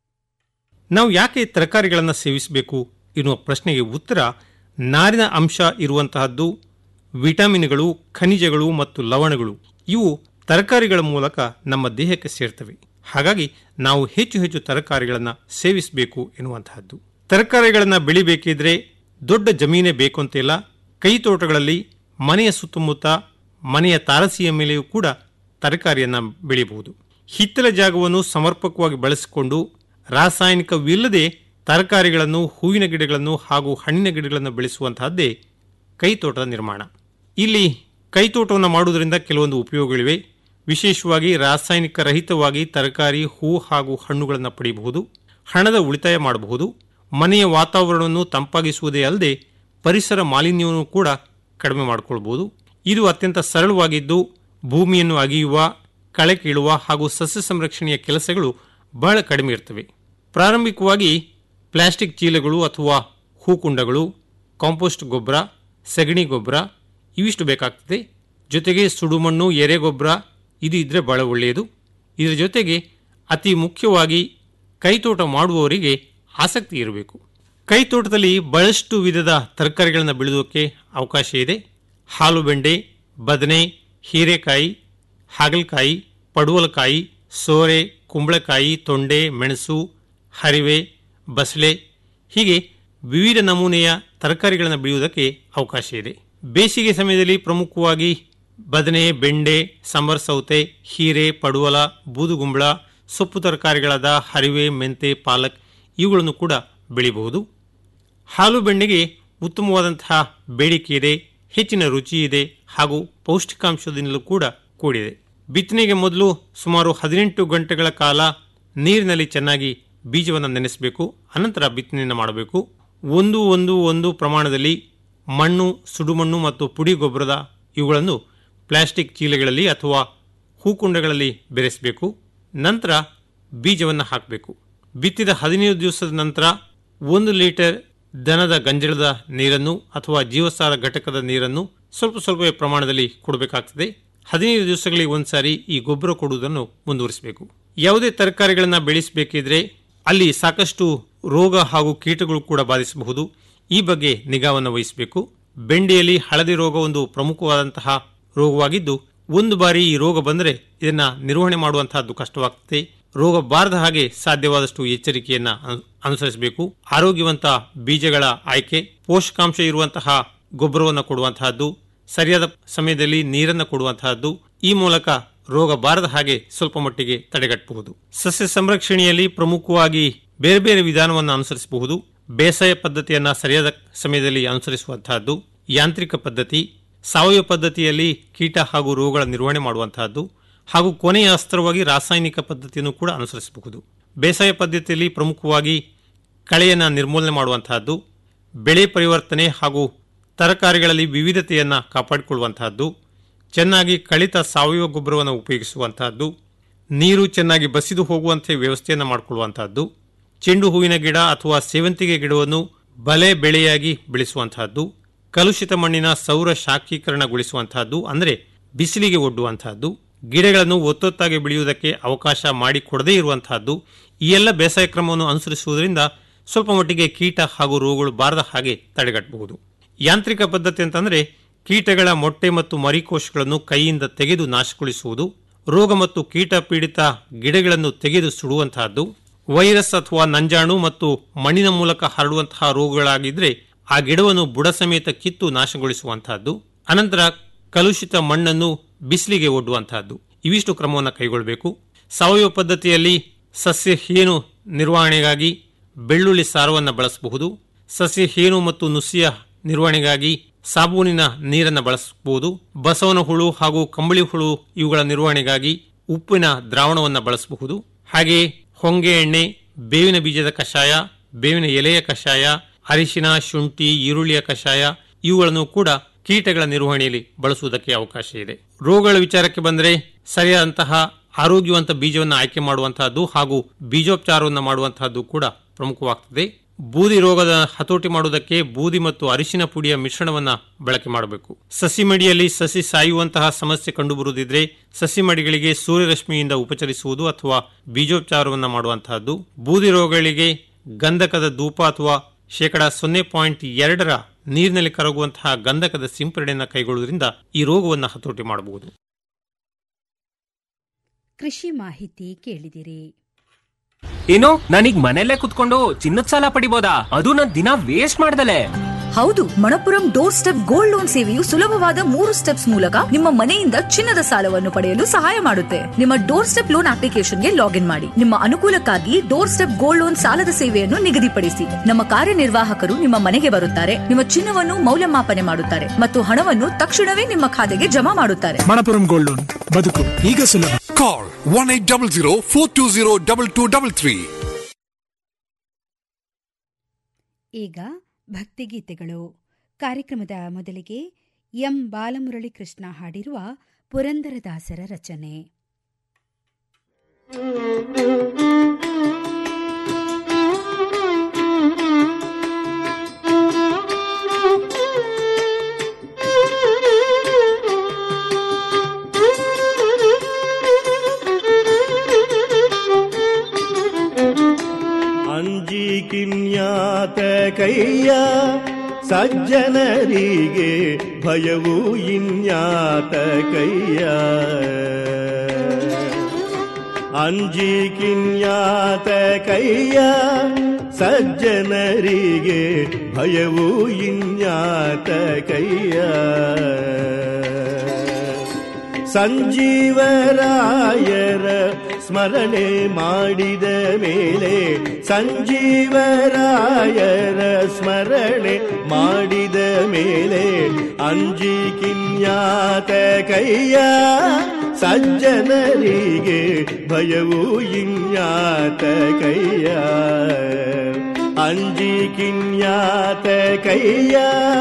ನಾವು ಯಾಕೆ ತರಕಾರಿಗಳನ್ನು ಸೇವಿಸಬೇಕು ಎನ್ನುವ ಪ್ರಶ್ನೆಗೆ ಉತ್ತರ ನಾರಿನ ಅಂಶ ಇರುವಂತಹದ್ದು ವಿಟಮಿನ್ಗಳು ಖನಿಜಗಳು ಮತ್ತು ಲವಣಗಳು ಇವು ತರಕಾರಿಗಳ ಮೂಲಕ ನಮ್ಮ ದೇಹಕ್ಕೆ ಸೇರ್ತವೆ ಹಾಗಾಗಿ ನಾವು ಹೆಚ್ಚು ಹೆಚ್ಚು ತರಕಾರಿಗಳನ್ನು ಸೇವಿಸಬೇಕು ಎನ್ನುವಂತಹದ್ದು ತರಕಾರಿಗಳನ್ನು ಬೆಳಿಬೇಕಿದ್ರೆ ದೊಡ್ಡ ಜಮೀನೇ ಬೇಕು ಅಂತಿಲ್ಲ ಕೈ ತೋಟಗಳಲ್ಲಿ ಮನೆಯ ಸುತ್ತಮುತ್ತ ಮನೆಯ ತಾರಸಿಯ ಮೇಲೆಯೂ ಕೂಡ ತರಕಾರಿಯನ್ನು ಬೆಳೆಯಬಹುದು ಹಿತ್ತಲ ಜಾಗವನ್ನು ಸಮರ್ಪಕವಾಗಿ ಬಳಸಿಕೊಂಡು ರಾಸಾಯನಿಕವಿಲ್ಲದೆ ತರಕಾರಿಗಳನ್ನು ಹೂವಿನ ಗಿಡಗಳನ್ನು ಹಾಗೂ ಹಣ್ಣಿನ ಗಿಡಗಳನ್ನು ಬೆಳೆಸುವಂತಹದ್ದೇ ಕೈತೋಟದ ನಿರ್ಮಾಣ ಇಲ್ಲಿ ಕೈತೋಟವನ್ನು ಮಾಡುವುದರಿಂದ ಕೆಲವೊಂದು ಉಪಯೋಗಗಳಿವೆ ವಿಶೇಷವಾಗಿ ರಾಸಾಯನಿಕ ರಹಿತವಾಗಿ ತರಕಾರಿ ಹೂ ಹಾಗೂ ಹಣ್ಣುಗಳನ್ನು ಪಡೆಯಬಹುದು ಹಣದ ಉಳಿತಾಯ ಮಾಡಬಹುದು ಮನೆಯ ವಾತಾವರಣವನ್ನು ತಂಪಾಗಿಸುವುದೇ ಅಲ್ಲದೆ ಪರಿಸರ ಮಾಲಿನ್ಯವನ್ನು ಕೂಡ ಕಡಿಮೆ ಮಾಡಿಕೊಳ್ಬಹುದು ಇದು ಅತ್ಯಂತ ಸರಳವಾಗಿದ್ದು ಭೂಮಿಯನ್ನು ಅಗೆಯುವ ಕಳೆ ಕೀಳುವ ಹಾಗೂ ಸಸ್ಯ ಸಂರಕ್ಷಣೆಯ ಕೆಲಸಗಳು ಬಹಳ ಕಡಿಮೆ ಇರ್ತವೆ ಪ್ರಾರಂಭಿಕವಾಗಿ ಪ್ಲಾಸ್ಟಿಕ್ ಚೀಲಗಳು ಅಥವಾ ಹೂಕುಂಡಗಳು ಕಾಂಪೋಸ್ಟ್ ಗೊಬ್ಬರ ಸಗಣಿ ಗೊಬ್ಬರ ಇವಿಷ್ಟು ಬೇಕಾಗ್ತದೆ ಜೊತೆಗೆ ಸುಡುಮಣ್ಣು ಎರೆಗೊಬ್ಬರ ಇದು ಇದ್ರೆ ಬಹಳ ಒಳ್ಳೆಯದು ಇದರ ಜೊತೆಗೆ ಅತಿ ಮುಖ್ಯವಾಗಿ ಕೈತೋಟ ಮಾಡುವವರಿಗೆ ಆಸಕ್ತಿ ಇರಬೇಕು ಕೈತೋಟದಲ್ಲಿ ಬಹಳಷ್ಟು ವಿಧದ ತರಕಾರಿಗಳನ್ನು ಬೆಳೆಯೋಕ್ಕೆ ಅವಕಾಶ ಇದೆ ಹಾಲು ಬೆಂಡೆ ಬದನೆ ಹೀರೆಕಾಯಿ ಹಾಗಲಕಾಯಿ ಪಡುವಲಕಾಯಿ ಸೋರೆ ಕುಂಬಳಕಾಯಿ ತೊಂಡೆ ಮೆಣಸು ಹರಿವೆ ಬಸಳೆ ಹೀಗೆ ವಿವಿಧ ನಮೂನೆಯ ತರಕಾರಿಗಳನ್ನು ಬೆಳೆಯುವುದಕ್ಕೆ ಅವಕಾಶ ಇದೆ ಬೇಸಿಗೆ ಸಮಯದಲ್ಲಿ ಪ್ರಮುಖವಾಗಿ ಬದನೆ ಬೆಂಡೆ ಸಾಂಬಾರ್ ಸೌತೆ ಹೀರೆ ಪಡುವಲ ಬೂದುಗುಂಬಳ ಸೊಪ್ಪು ತರಕಾರಿಗಳಾದ ಹರಿವೆ ಮೆಂತೆ ಪಾಲಕ್ ಇವುಗಳನ್ನು ಕೂಡ ಬೆಳೆಯಬಹುದು ಹಾಲು ಬೆಣ್ಣೆಗೆ ಉತ್ತಮವಾದಂತಹ ಬೇಡಿಕೆ ಇದೆ ಹೆಚ್ಚಿನ ರುಚಿ ಇದೆ ಹಾಗೂ ಪೌಷ್ಟಿಕಾಂಶದಿಂದಲೂ ಕೂಡ ಕೂಡಿದೆ ಬಿತ್ತನೆಗೆ ಮೊದಲು ಸುಮಾರು ಹದಿನೆಂಟು ಗಂಟೆಗಳ ಕಾಲ ನೀರಿನಲ್ಲಿ ಚೆನ್ನಾಗಿ ಬೀಜವನ್ನು ನೆನೆಸಬೇಕು ಅನಂತರ ಬಿತ್ತನೆಯನ್ನು ಮಾಡಬೇಕು ಒಂದು ಒಂದು ಒಂದು ಪ್ರಮಾಣದಲ್ಲಿ ಮಣ್ಣು ಸುಡುಮಣ್ಣು ಮತ್ತು ಪುಡಿ ಗೊಬ್ಬರದ ಇವುಗಳನ್ನು ಪ್ಲಾಸ್ಟಿಕ್ ಚೀಲಗಳಲ್ಲಿ ಅಥವಾ ಹೂಕುಂಡಗಳಲ್ಲಿ ಬೆರೆಸಬೇಕು ನಂತರ ಬೀಜವನ್ನು ಹಾಕಬೇಕು ಬಿತ್ತಿದ ಹದಿನೈದು ದಿವಸದ ನಂತರ ಒಂದು ಲೀಟರ್ ದನದ ಗಂಜಲದ ನೀರನ್ನು ಅಥವಾ ಜೀವಸಾರ ಘಟಕದ ನೀರನ್ನು ಸ್ವಲ್ಪ ಸ್ವಲ್ಪ ಪ್ರಮಾಣದಲ್ಲಿ ಕೊಡಬೇಕಾಗ್ತದೆ ಹದಿನೈದು ದಿವಸಗಳಿಗೆ ಒಂದ್ಸಾರಿ ಈ ಗೊಬ್ಬರ ಕೊಡುವುದನ್ನು ಮುಂದುವರಿಸಬೇಕು ಯಾವುದೇ ತರಕಾರಿಗಳನ್ನು ಬೆಳೆಸಬೇಕಿದ್ರೆ ಅಲ್ಲಿ ಸಾಕಷ್ಟು ರೋಗ ಹಾಗೂ ಕೀಟಗಳು ಕೂಡ ಬಾಧಿಸಬಹುದು ಈ ಬಗ್ಗೆ ನಿಗಾವನ್ನು ವಹಿಸಬೇಕು ಬೆಂಡೆಯಲ್ಲಿ ಹಳದಿ ರೋಗ ಒಂದು ಪ್ರಮುಖವಾದಂತಹ ರೋಗವಾಗಿದ್ದು ಒಂದು ಬಾರಿ ಈ ರೋಗ ಬಂದರೆ ಇದನ್ನ ನಿರ್ವಹಣೆ ಮಾಡುವಂತಹದ್ದು ಕಷ್ಟವಾಗ್ತದೆ ರೋಗ ಬಾರದ ಹಾಗೆ ಸಾಧ್ಯವಾದಷ್ಟು ಎಚ್ಚರಿಕೆಯನ್ನ ಅನು- ಅನುಸರಿಸಬೇಕು ಆರೋಗ್ಯವಂತ ಬೀಜಗಳ ಆಯ್ಕೆ ಪೋಷಕಾಂಶ ಇರುವಂತಹ ಗೊಬ್ಬರವನ್ನು ಕೊಡುವಂತಹದ್ದು ಸರಿಯಾದ ಸಮಯದಲ್ಲಿ ನೀರನ್ನು ಕೊಡುವಂತಹದ್ದು ಈ ಮೂಲಕ ರೋಗ ಬಾರದ ಹಾಗೆ ಸ್ವಲ್ಪ ಮಟ್ಟಿಗೆ ತಡೆಗಟ್ಟಬಹುದು ಸಸ್ಯ ಸಂರಕ್ಷಣೆಯಲ್ಲಿ ಪ್ರಮುಖವಾಗಿ ಬೇರೆ ಬೇರೆ ವಿಧಾನವನ್ನು ಅನುಸರಿಸಬಹುದು ಬೇಸಾಯ ಪದ್ಧತಿಯನ್ನ ಸರಿಯಾದ ಸಮಯದಲ್ಲಿ ಅನುಸರಿಸುವಂತಹದ್ದು ಯಾಂತ್ರಿಕ ಪದ್ಧತಿ ಸಾವಯವ ಪದ್ಧತಿಯಲ್ಲಿ ಕೀಟ ಹಾಗೂ ರೋಗಗಳ ನಿರ್ವಹಣೆ ಮಾಡುವಂತಹದ್ದು ಹಾಗೂ ಕೊನೆಯ ಅಸ್ತ್ರವಾಗಿ ರಾಸಾಯನಿಕ ಪದ್ಧತಿಯನ್ನು ಕೂಡ ಅನುಸರಿಸಬಹುದು ಬೇಸಾಯ ಪದ್ಧತಿಯಲ್ಲಿ ಪ್ರಮುಖವಾಗಿ ಕಳೆಯನ್ನು ನಿರ್ಮೂಲನೆ ಮಾಡುವಂತಹದ್ದು ಬೆಳೆ ಪರಿವರ್ತನೆ ಹಾಗೂ ತರಕಾರಿಗಳಲ್ಲಿ ವಿವಿಧತೆಯನ್ನು ಕಾಪಾಡಿಕೊಳ್ಳುವಂತಹದ್ದು ಚೆನ್ನಾಗಿ ಕಳಿತ ಸಾವಯವ ಗೊಬ್ಬರವನ್ನು ಉಪಯೋಗಿಸುವಂತಹದ್ದು ನೀರು ಚೆನ್ನಾಗಿ ಬಸಿದು ಹೋಗುವಂತೆ ವ್ಯವಸ್ಥೆಯನ್ನು ಮಾಡಿಕೊಳ್ಳುವಂತಹದ್ದು ಚೆಂಡು ಹೂವಿನ ಗಿಡ ಅಥವಾ ಸೇವಂತಿಗೆ ಗಿಡವನ್ನು ಬಲೆ ಬೆಳೆಯಾಗಿ ಬೆಳೆಸುವಂತಹದ್ದು ಕಲುಷಿತ ಮಣ್ಣಿನ ಸೌರ ಶಾಖೀಕರಣಗೊಳಿಸುವಂತಹದ್ದು ಅಂದರೆ ಬಿಸಿಲಿಗೆ ಒಡ್ಡುವಂತಹದ್ದು ಗಿಡಗಳನ್ನು ಒತ್ತೊತ್ತಾಗಿ ಬೆಳೆಯುವುದಕ್ಕೆ ಅವಕಾಶ ಮಾಡಿಕೊಡದೇ ಇರುವಂತಹದ್ದು ಈ ಎಲ್ಲ ಬೇಸಾಯ ಕ್ರಮವನ್ನು ಅನುಸರಿಸುವುದರಿಂದ ಸ್ವಲ್ಪ ಮಟ್ಟಿಗೆ ಕೀಟ ಹಾಗೂ ರೋಗಗಳು ಬಾರದ ಹಾಗೆ ತಡೆಗಟ್ಟಬಹುದು ಯಾಂತ್ರಿಕ ಪದ್ಧತಿ ಅಂತಂದ್ರೆ ಕೀಟಗಳ ಮೊಟ್ಟೆ ಮತ್ತು ಮರಿಕೋಶಗಳನ್ನು ಕೈಯಿಂದ ತೆಗೆದು ನಾಶಗೊಳಿಸುವುದು ರೋಗ ಮತ್ತು ಕೀಟ ಪೀಡಿತ ಗಿಡಗಳನ್ನು ತೆಗೆದು ಸುಡುವಂತಹದ್ದು ವೈರಸ್ ಅಥವಾ ನಂಜಾಣು ಮತ್ತು ಮಣ್ಣಿನ ಮೂಲಕ ಹರಡುವಂತಹ ರೋಗಗಳಾಗಿದ್ರೆ ಆ ಗಿಡವನ್ನು ಬುಡ ಸಮೇತ ಕಿತ್ತು ನಾಶಗೊಳಿಸುವಂತಹದ್ದು ಅನಂತರ ಕಲುಷಿತ ಮಣ್ಣನ್ನು ಬಿಸಿಲಿಗೆ ಒಡ್ಡುವಂತಹದ್ದು ಇವಿಷ್ಟು ಕ್ರಮವನ್ನು ಕೈಗೊಳ್ಳಬೇಕು ಸಾವಯವ ಪದ್ಧತಿಯಲ್ಲಿ ಸಸ್ಯ ಹೇನು ನಿರ್ವಹಣೆಗಾಗಿ ಬೆಳ್ಳುಳ್ಳಿ ಸಾರವನ್ನು ಬಳಸಬಹುದು ಸಸ್ಯ ಹೇನು ಮತ್ತು ನುಸಿಯ ನಿರ್ವಹಣೆಗಾಗಿ ಸಾಬೂನಿನ ನೀರನ್ನು ಬಳಸಬಹುದು ಬಸವನ ಹುಳು ಹಾಗೂ ಕಂಬಳಿ ಹುಳು ಇವುಗಳ ನಿರ್ವಹಣೆಗಾಗಿ ಉಪ್ಪಿನ ದ್ರಾವಣವನ್ನು ಬಳಸಬಹುದು ಹಾಗೆಯೇ ಹೊಂಗೆ ಎಣ್ಣೆ ಬೇವಿನ ಬೀಜದ ಕಷಾಯ ಬೇವಿನ ಎಲೆಯ ಕಷಾಯ ಅರಿಶಿನ ಶುಂಠಿ ಈರುಳ್ಳಿಯ ಕಷಾಯ ಇವುಗಳನ್ನು ಕೂಡ ಕೀಟಗಳ ನಿರ್ವಹಣೆಯಲ್ಲಿ ಬಳಸುವುದಕ್ಕೆ ಅವಕಾಶ ಇದೆ ರೋಗಗಳ ವಿಚಾರಕ್ಕೆ ಬಂದರೆ ಸರಿಯಾದಂತಹ ಆರೋಗ್ಯವಂತ ಬೀಜವನ್ನು ಆಯ್ಕೆ ಮಾಡುವಂತಹದ್ದು ಹಾಗೂ ಬೀಜೋಪಚಾರವನ್ನು ಮಾಡುವಂತಹದ್ದು ಕೂಡ ಪ್ರಮುಖವಾಗ್ತದೆ ಬೂದಿ ರೋಗದ ಹತೋಟಿ ಮಾಡುವುದಕ್ಕೆ ಬೂದಿ ಮತ್ತು ಅರಿಶಿನ ಪುಡಿಯ ಮಿಶ್ರಣವನ್ನ ಬಳಕೆ ಮಾಡಬೇಕು ಸಸಿ ಮಡಿಯಲ್ಲಿ ಸಸಿ ಸಾಯುವಂತಹ ಸಮಸ್ಯೆ ಕಂಡುಬರುವುದಿದ್ರೆ ಸಸಿ ಮಡಿಗಳಿಗೆ ಸೂರ್ಯರಶ್ಮಿಯಿಂದ ಉಪಚರಿಸುವುದು ಅಥವಾ ಬೀಜೋಪಚಾರವನ್ನು ಮಾಡುವಂತಹದ್ದು ಬೂದಿ ರೋಗಗಳಿಗೆ ಗಂಧಕದ ಧೂಪ ಅಥವಾ ಶೇಕಡ ಸೊನ್ನೆ ಪಾಯಿಂಟ್ ಎರಡರ ನೀರಿನಲ್ಲಿ ಕರಗುವಂತಹ ಗಂಧಕದ ಸಿಂಪರಣೆಯನ್ನು ಕೈಗೊಳ್ಳುವುದರಿಂದ ಈ ರೋಗವನ್ನು ಹತೋಟಿ ಮಾಡಬಹುದು ಕೃಷಿ ಮಾಹಿತಿ ಕೇಳಿದಿರಿ ಏನು ನಾನೀಗ ಮನೆಯಲ್ಲೇ ಕುತ್ಕೊಂಡು ಚಿನ್ನದ ಸಾಲ ಪಡಿಬೋದಾ ಅದು ನನ್ ದಿನ ವೇಸ್ಟ್ ಮಾಡ್ದಲೆ ಹೌದು Manappuram door step gold loan ಸೇವೆಯು ಸುಲಭವಾದ ಮೂರು ಸ್ಟೆಪ್ಸ್ ಮೂಲಕ ನಿಮ್ಮ ಮನೆಯಿಂದ ಚಿನ್ನದ ಸಾಲವನ್ನು ಪಡೆಯಲು ಸಹಾಯ ಮಾಡುತ್ತೆ ನಿಮ್ಮ ಡೋರ್ ಸ್ಟೆಪ್ ಲೋನ್ ಅಪ್ಲಿಕೇಶನ್ಗೆ ಲಾಗಿನ್ ಮಾಡಿ ನಿಮ್ಮ ಅನುಕೂಲಕ್ಕಾಗಿ ಡೋರ್ ಸ್ಟೆಪ್ ಗೋಲ್ಡ್ ಲೋನ್ ಸಾಲದ ಸೇವೆಯನ್ನು ನಿಗದಿಪಡಿಸಿ ನಮ್ಮ ಕಾರ್ಯನಿರ್ವಾಹಕರು ನಿಮ್ಮ ಮನೆಗೆ ಬರುತ್ತಾರೆ ನಿಮ್ಮ ಚಿನ್ನವನ್ನು ಮೌಲ್ಯಮಾಪನೆ ಮಾಡುತ್ತಾರೆ ಮತ್ತು ಹಣವನ್ನು ತಕ್ಷಣವೇ ನಿಮ್ಮ ಖಾತೆಗೆ ಜಮಾ ಮಾಡುತ್ತಾರೆ ಮಣಪುರಂ ಗೋಲ್ಡ್ ಲೋನ್ ಬದುಕು ಈಗ ಸುಲಭ Call 1800 ಈಗ ಭಕ್ತಿಗೀತೆಗಳು ಕಾರ್ಯಕ್ರಮದ ಮೊದಲಿಗೆ ಎಂ ಬಾಲಮುರಳಿ ಕೃಷ್ಣ ಹಾಡಿರುವ ಪುರಂದರದಾಸರ ರಚನೆ ಅಂಜಿ ಕಿನ್ಯಾತ ಕೈಯ ಸಜ್ಜನರಿಗೆ ಭಯವು ಇನ್ಯಾತ ಕೈಯ ಅಂಜಿ ಕಿನ್ಯಾತ ಕೈಯ ಸಜ್ಜನರಿಗೆ ಭಯವು ಇನ್ಯಾತ ಕೈಯ ಸಂಜೀವರಾಯರ ಸ್ಮರಣೆ ಮಾಡಿದ ಮೇಲೆ ಸಂಜೀವರಾಯರ ಸ್ಮರಣೆ ಮಾಡಿದ ಮೇಲೆ ಅಂಜಿ ಕಿನ್ಯಾತ ಕೈಯ ಸಜ್ಜನರಿಗೆ ಭಯವು ಇನ್ಯಾತ ಕೈಯ ಅಂಜಿ ಕಿನ್ಯಾತ ಕೈಯ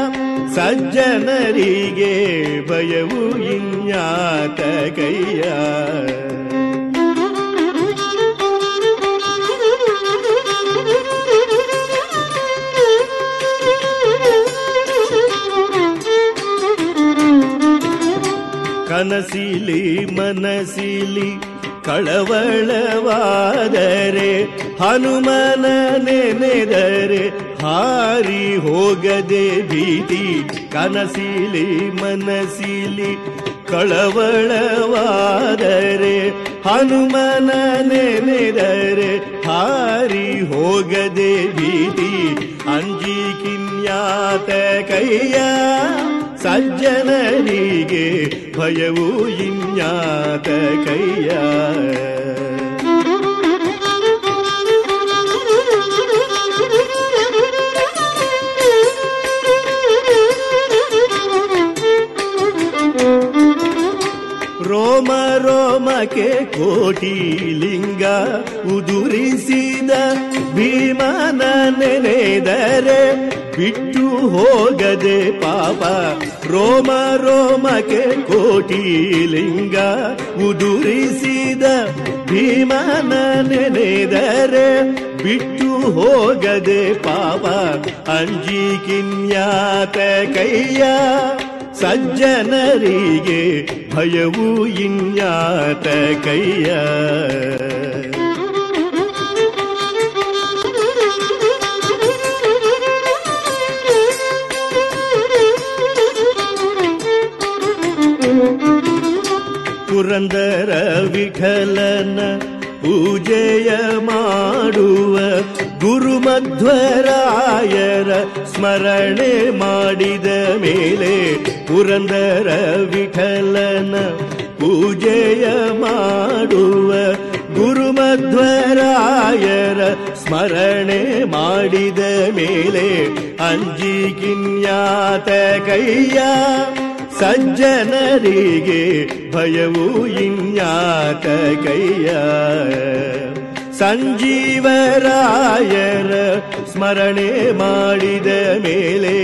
ಸಜ್ಜನರಿಗೆ ಭಯವು ಇನ್ಯಾತ ಕೈಯ ಕನಸಿಲಿ ಮನಸಿಲಿ ಕಳವಳವಾದರೆ ಹನುಮನ ನೆನೆದರೆ ಹಾರಿ ಹೋಗದೆ ಭೀತಿ ಕನಸಿಲಿ ಮನಸಿಲಿ ಕಳವಳವಾದರೆ ಹನುಮನ ನೆನೆದರೆ ಹಾರಿ ಹೋಗದೆ ಭೀತಿ ಅಂಜಿ ಕಿನ್ಯಾತ ಕೈಯ ಸಜ್ಜನರಿಗೆ ಭಯವು ಇನ್ಯಾತ ಕೈಯ ರೋಮ ರೋಮಕ್ಕೆ ಕೋಟಿ ಲಿಂಗ ಉದುರಿಸಿದ ಭೀಮನ ನೆನೆದರೆ ಬಿಟ್ಟು ಹೋಗದೆ ಪಾಪ ರೋಮ ರೋಮಕ್ಕೆ ಕೋಟಿ ಲಿಂಗ ಉದುರಿಸಿದ ಭೀಮನ ನೆನೆದರೆ ಬಿಟ್ಟು ಹೋಗದೆ ಪಾಪ ಅಂಜಿ ಕಿನ್ಯಾತ ಕೈಯ ಸಜ್ಜನರಿಗೆ ಭಯವು ಇನ್ಯಾತ ಕೈಯ ಪುರಂದರ ವಿಠಲನ ಪೂಜೆಯ ಮಾಡುವ ಗುರುಮಧ್ವರಾಯರ ಸ್ಮರಣೆ ಮಾಡಿದ ಮೇಲೆ ಪುರಂದರ ವಿಠಲನ ಪೂಜೆಯ ಮಾಡುವ ಗುರುಮಧ್ವರಾಯರ ಸ್ಮರಣೆ ಮಾಡಿದ ಮೇಲೆ ಅಂಜಿಕಿನ್ಯಾತ ಕೈಯ ಸಜ್ಜನರಿಗೆ ಭಯವು ಇನ್ಯಾತ ಕೈಯ ಸಂಜೀವರಾಯರ ಸ್ಮರಣೆ ಮಾಡಿದ ಮೇಲೆ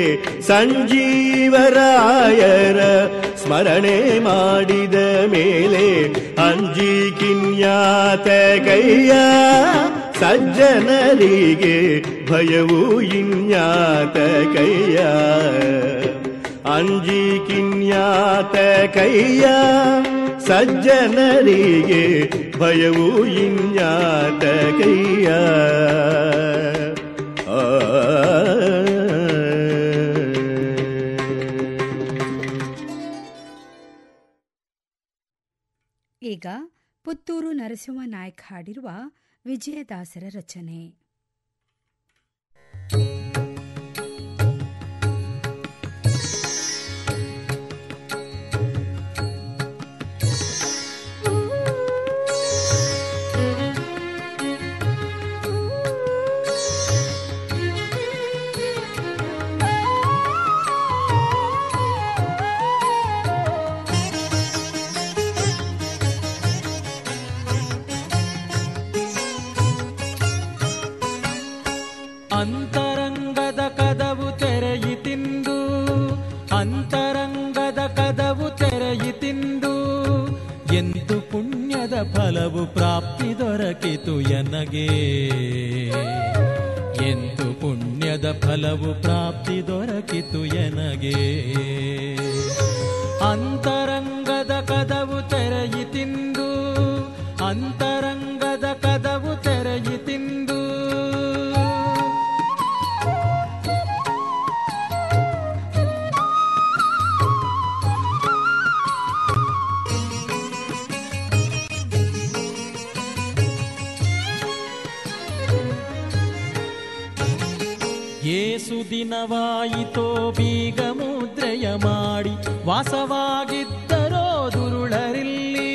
ಸಂಜೀವರಾಯರ ಸ್ಮರಣೆ ಮಾಡಿದ ಮೇಲೆ ಅಂಜಿಕಿನ್ಯಾತ ಕೈಯ ಸಜ್ಜನರಿಗೆ ಭಯವು ಇನ್ಯಾತ ಕೈಯ ಅಂಜಿಕಿನ್ಯಾತ ಕೈಯ ಸಜ್ಜನರಿಗೆ ಭಯವು ಇನ್ಯಾತ ಕೈಯ ಆ ಈಗ ಪುತ್ತೂರು ನರಸಿಂಹ ನಾಯ್ಕ್ ಹಾಡಿರುವ ವಿಜಯದಾಸರ ರಚನೆ ಅಂತರಂಗದ ಕದವು ತೆರೆಯಿತಿಂದು ಅಂತರಂಗದ ಕದವು ತೆರೆಯಿತಿಂದು ಎಂದು ಪುಣ್ಯದ ಫಲವು ಪ್ರಾಪ್ತಿ ದೊರಕಿತು ಎನಗೆ ಎಂದು ಪುಣ್ಯದ ಫಲವು ಪ್ರಾಪ್ತಿ ದೊರಕಿತು ಎನಗೆ ಅಂತರಂಗದ ಕದವು ತೆರೆಯಿತಿಂದು ಅಂತರಂಗದ ಕದವು ತೆರೆಯಿತಿಂದು ಏಸು ದಿನವಾಯಿತೋ ಬೀಗ ಮುದ್ರೆಯ ಮಾಡಿ ವಾಸವಾಗಿದ್ದರೋ ದುರುಳರಿಲ್ಲಿ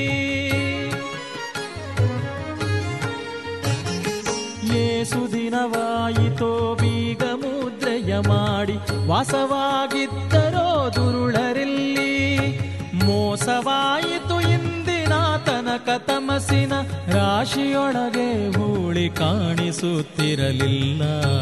ಏಸು ದಿನವಾಯಿತೋ ಬೀಗ ಮುದ್ರೆಯ ಮಾಡಿ ವಾಸವಾಗಿದ್ದರೋ ದುರುಳರಿಲ್ಲಿ ಮೋಸವಾಯಿತು ಇಂದಿನ ತನಕ ತಮಸಿನ ರಾಶಿಯೊಳಗೆ ಹೂಳಿ ಕಾಣಿಸುತ್ತಿರಲಿಲ್ಲ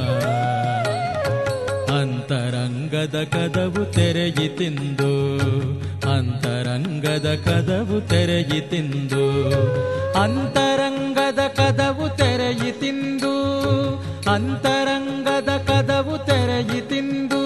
ಅಂತರಂಗದ ಕದವು ತೆರೆಯಿತಿಂದು ಅಂತರಂಗದ ಕದವು ತೆರೆಯಿತಿಂದು ಅಂತರಂಗದ ಕದವು ತೆರೆಯಿತಿಂದು ಅಂತರಂಗದ ಕದವು ತೆರೆಯಿತಿಂದು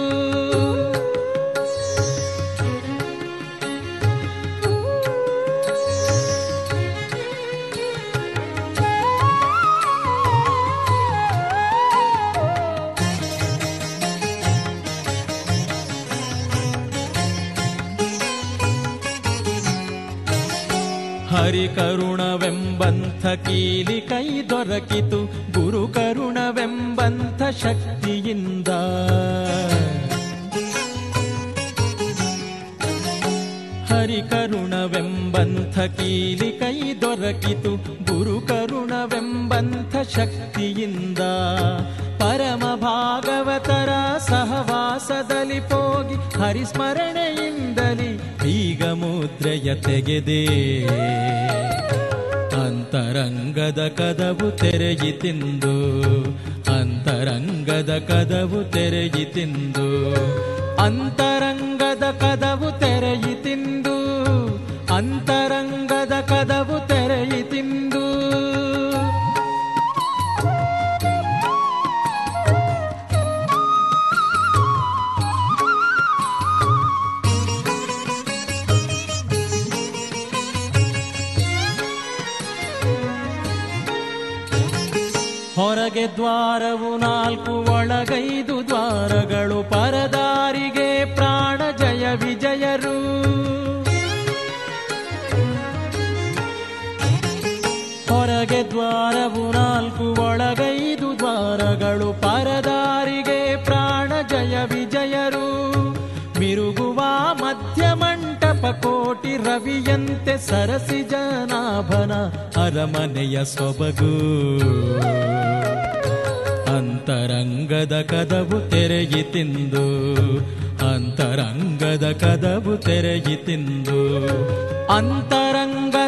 ಹರಿಕರುಣವೆಂಬಂಥ ಕೀಲಿ ಕೈ ದೊರಕಿತು ಗುರು ಕರುಣವೆಂಬಂಥ ಶಕ್ತಿಯಿಂದ ಹರಿಕರುಣವೆಂಬಂಥ ಕೀಲಿ ಕೈ ದೊರಕಿತು ಗುರು ಕರುಣವೆಂಬಂಥ ಶಕ್ತಿಯಿಂದ ಪರಮ ಭಾಗವತರ ಸಹವಾಸದಲ್ಲಿ ಹೋಗಿ ಹರಿಸ್ಮರಣೆಯಿಂದಲಿ ಬೀಗ ಮುದ್ರೆಯ ತೆಗೆದೆ ಅಂತರಂಗದ ಕದವು ತೆರೆಯಿತಿಂದು ಅಂತರಂಗದ ಕದವು ತೆರೆಯಿತಿಂದು ಅಂತರಂಗದ ಕದವು ತೆರೆಯಿತಿಂದು ಅಂತರಂಗದ ಕದವು ತೆರೆಯಿತಿಂದು ಹೊರಗೆ ದ್ವಾರವು ನಾಲ್ಕು ಒಳಗೈದು ದ್ವಾರಗಳು ಪರದಾರಿಗೆ ಪ್ರಾಣ ಜಯ ವಿಜಯರು ಹೊರಗೆ ದ್ವಾರವು ನಾಲ್ಕು ಒಳಗೈದು ದ್ವಾರಗಳು ಪರದಾರಿಗೆ ಪ್ರಾಣ ಜಯ ವಿಜಯರು ಮಿರುಗುವ ಮಧ್ಯ ಮಂಟಪ ಕೋಟಿ ರವಿಯಂತೆ ಸರಸಿ ಜನಾಭನ ಅರಮನೆಯ ಸೊಬಗು ಅಂತರಂಗದ ಕದವು ತೆರೆಯಿತಿಂದು ಅಂತರಂಗದ ಕದವು ತೆರೆಯಿತಿಂದು ಅಂತರಂಗದ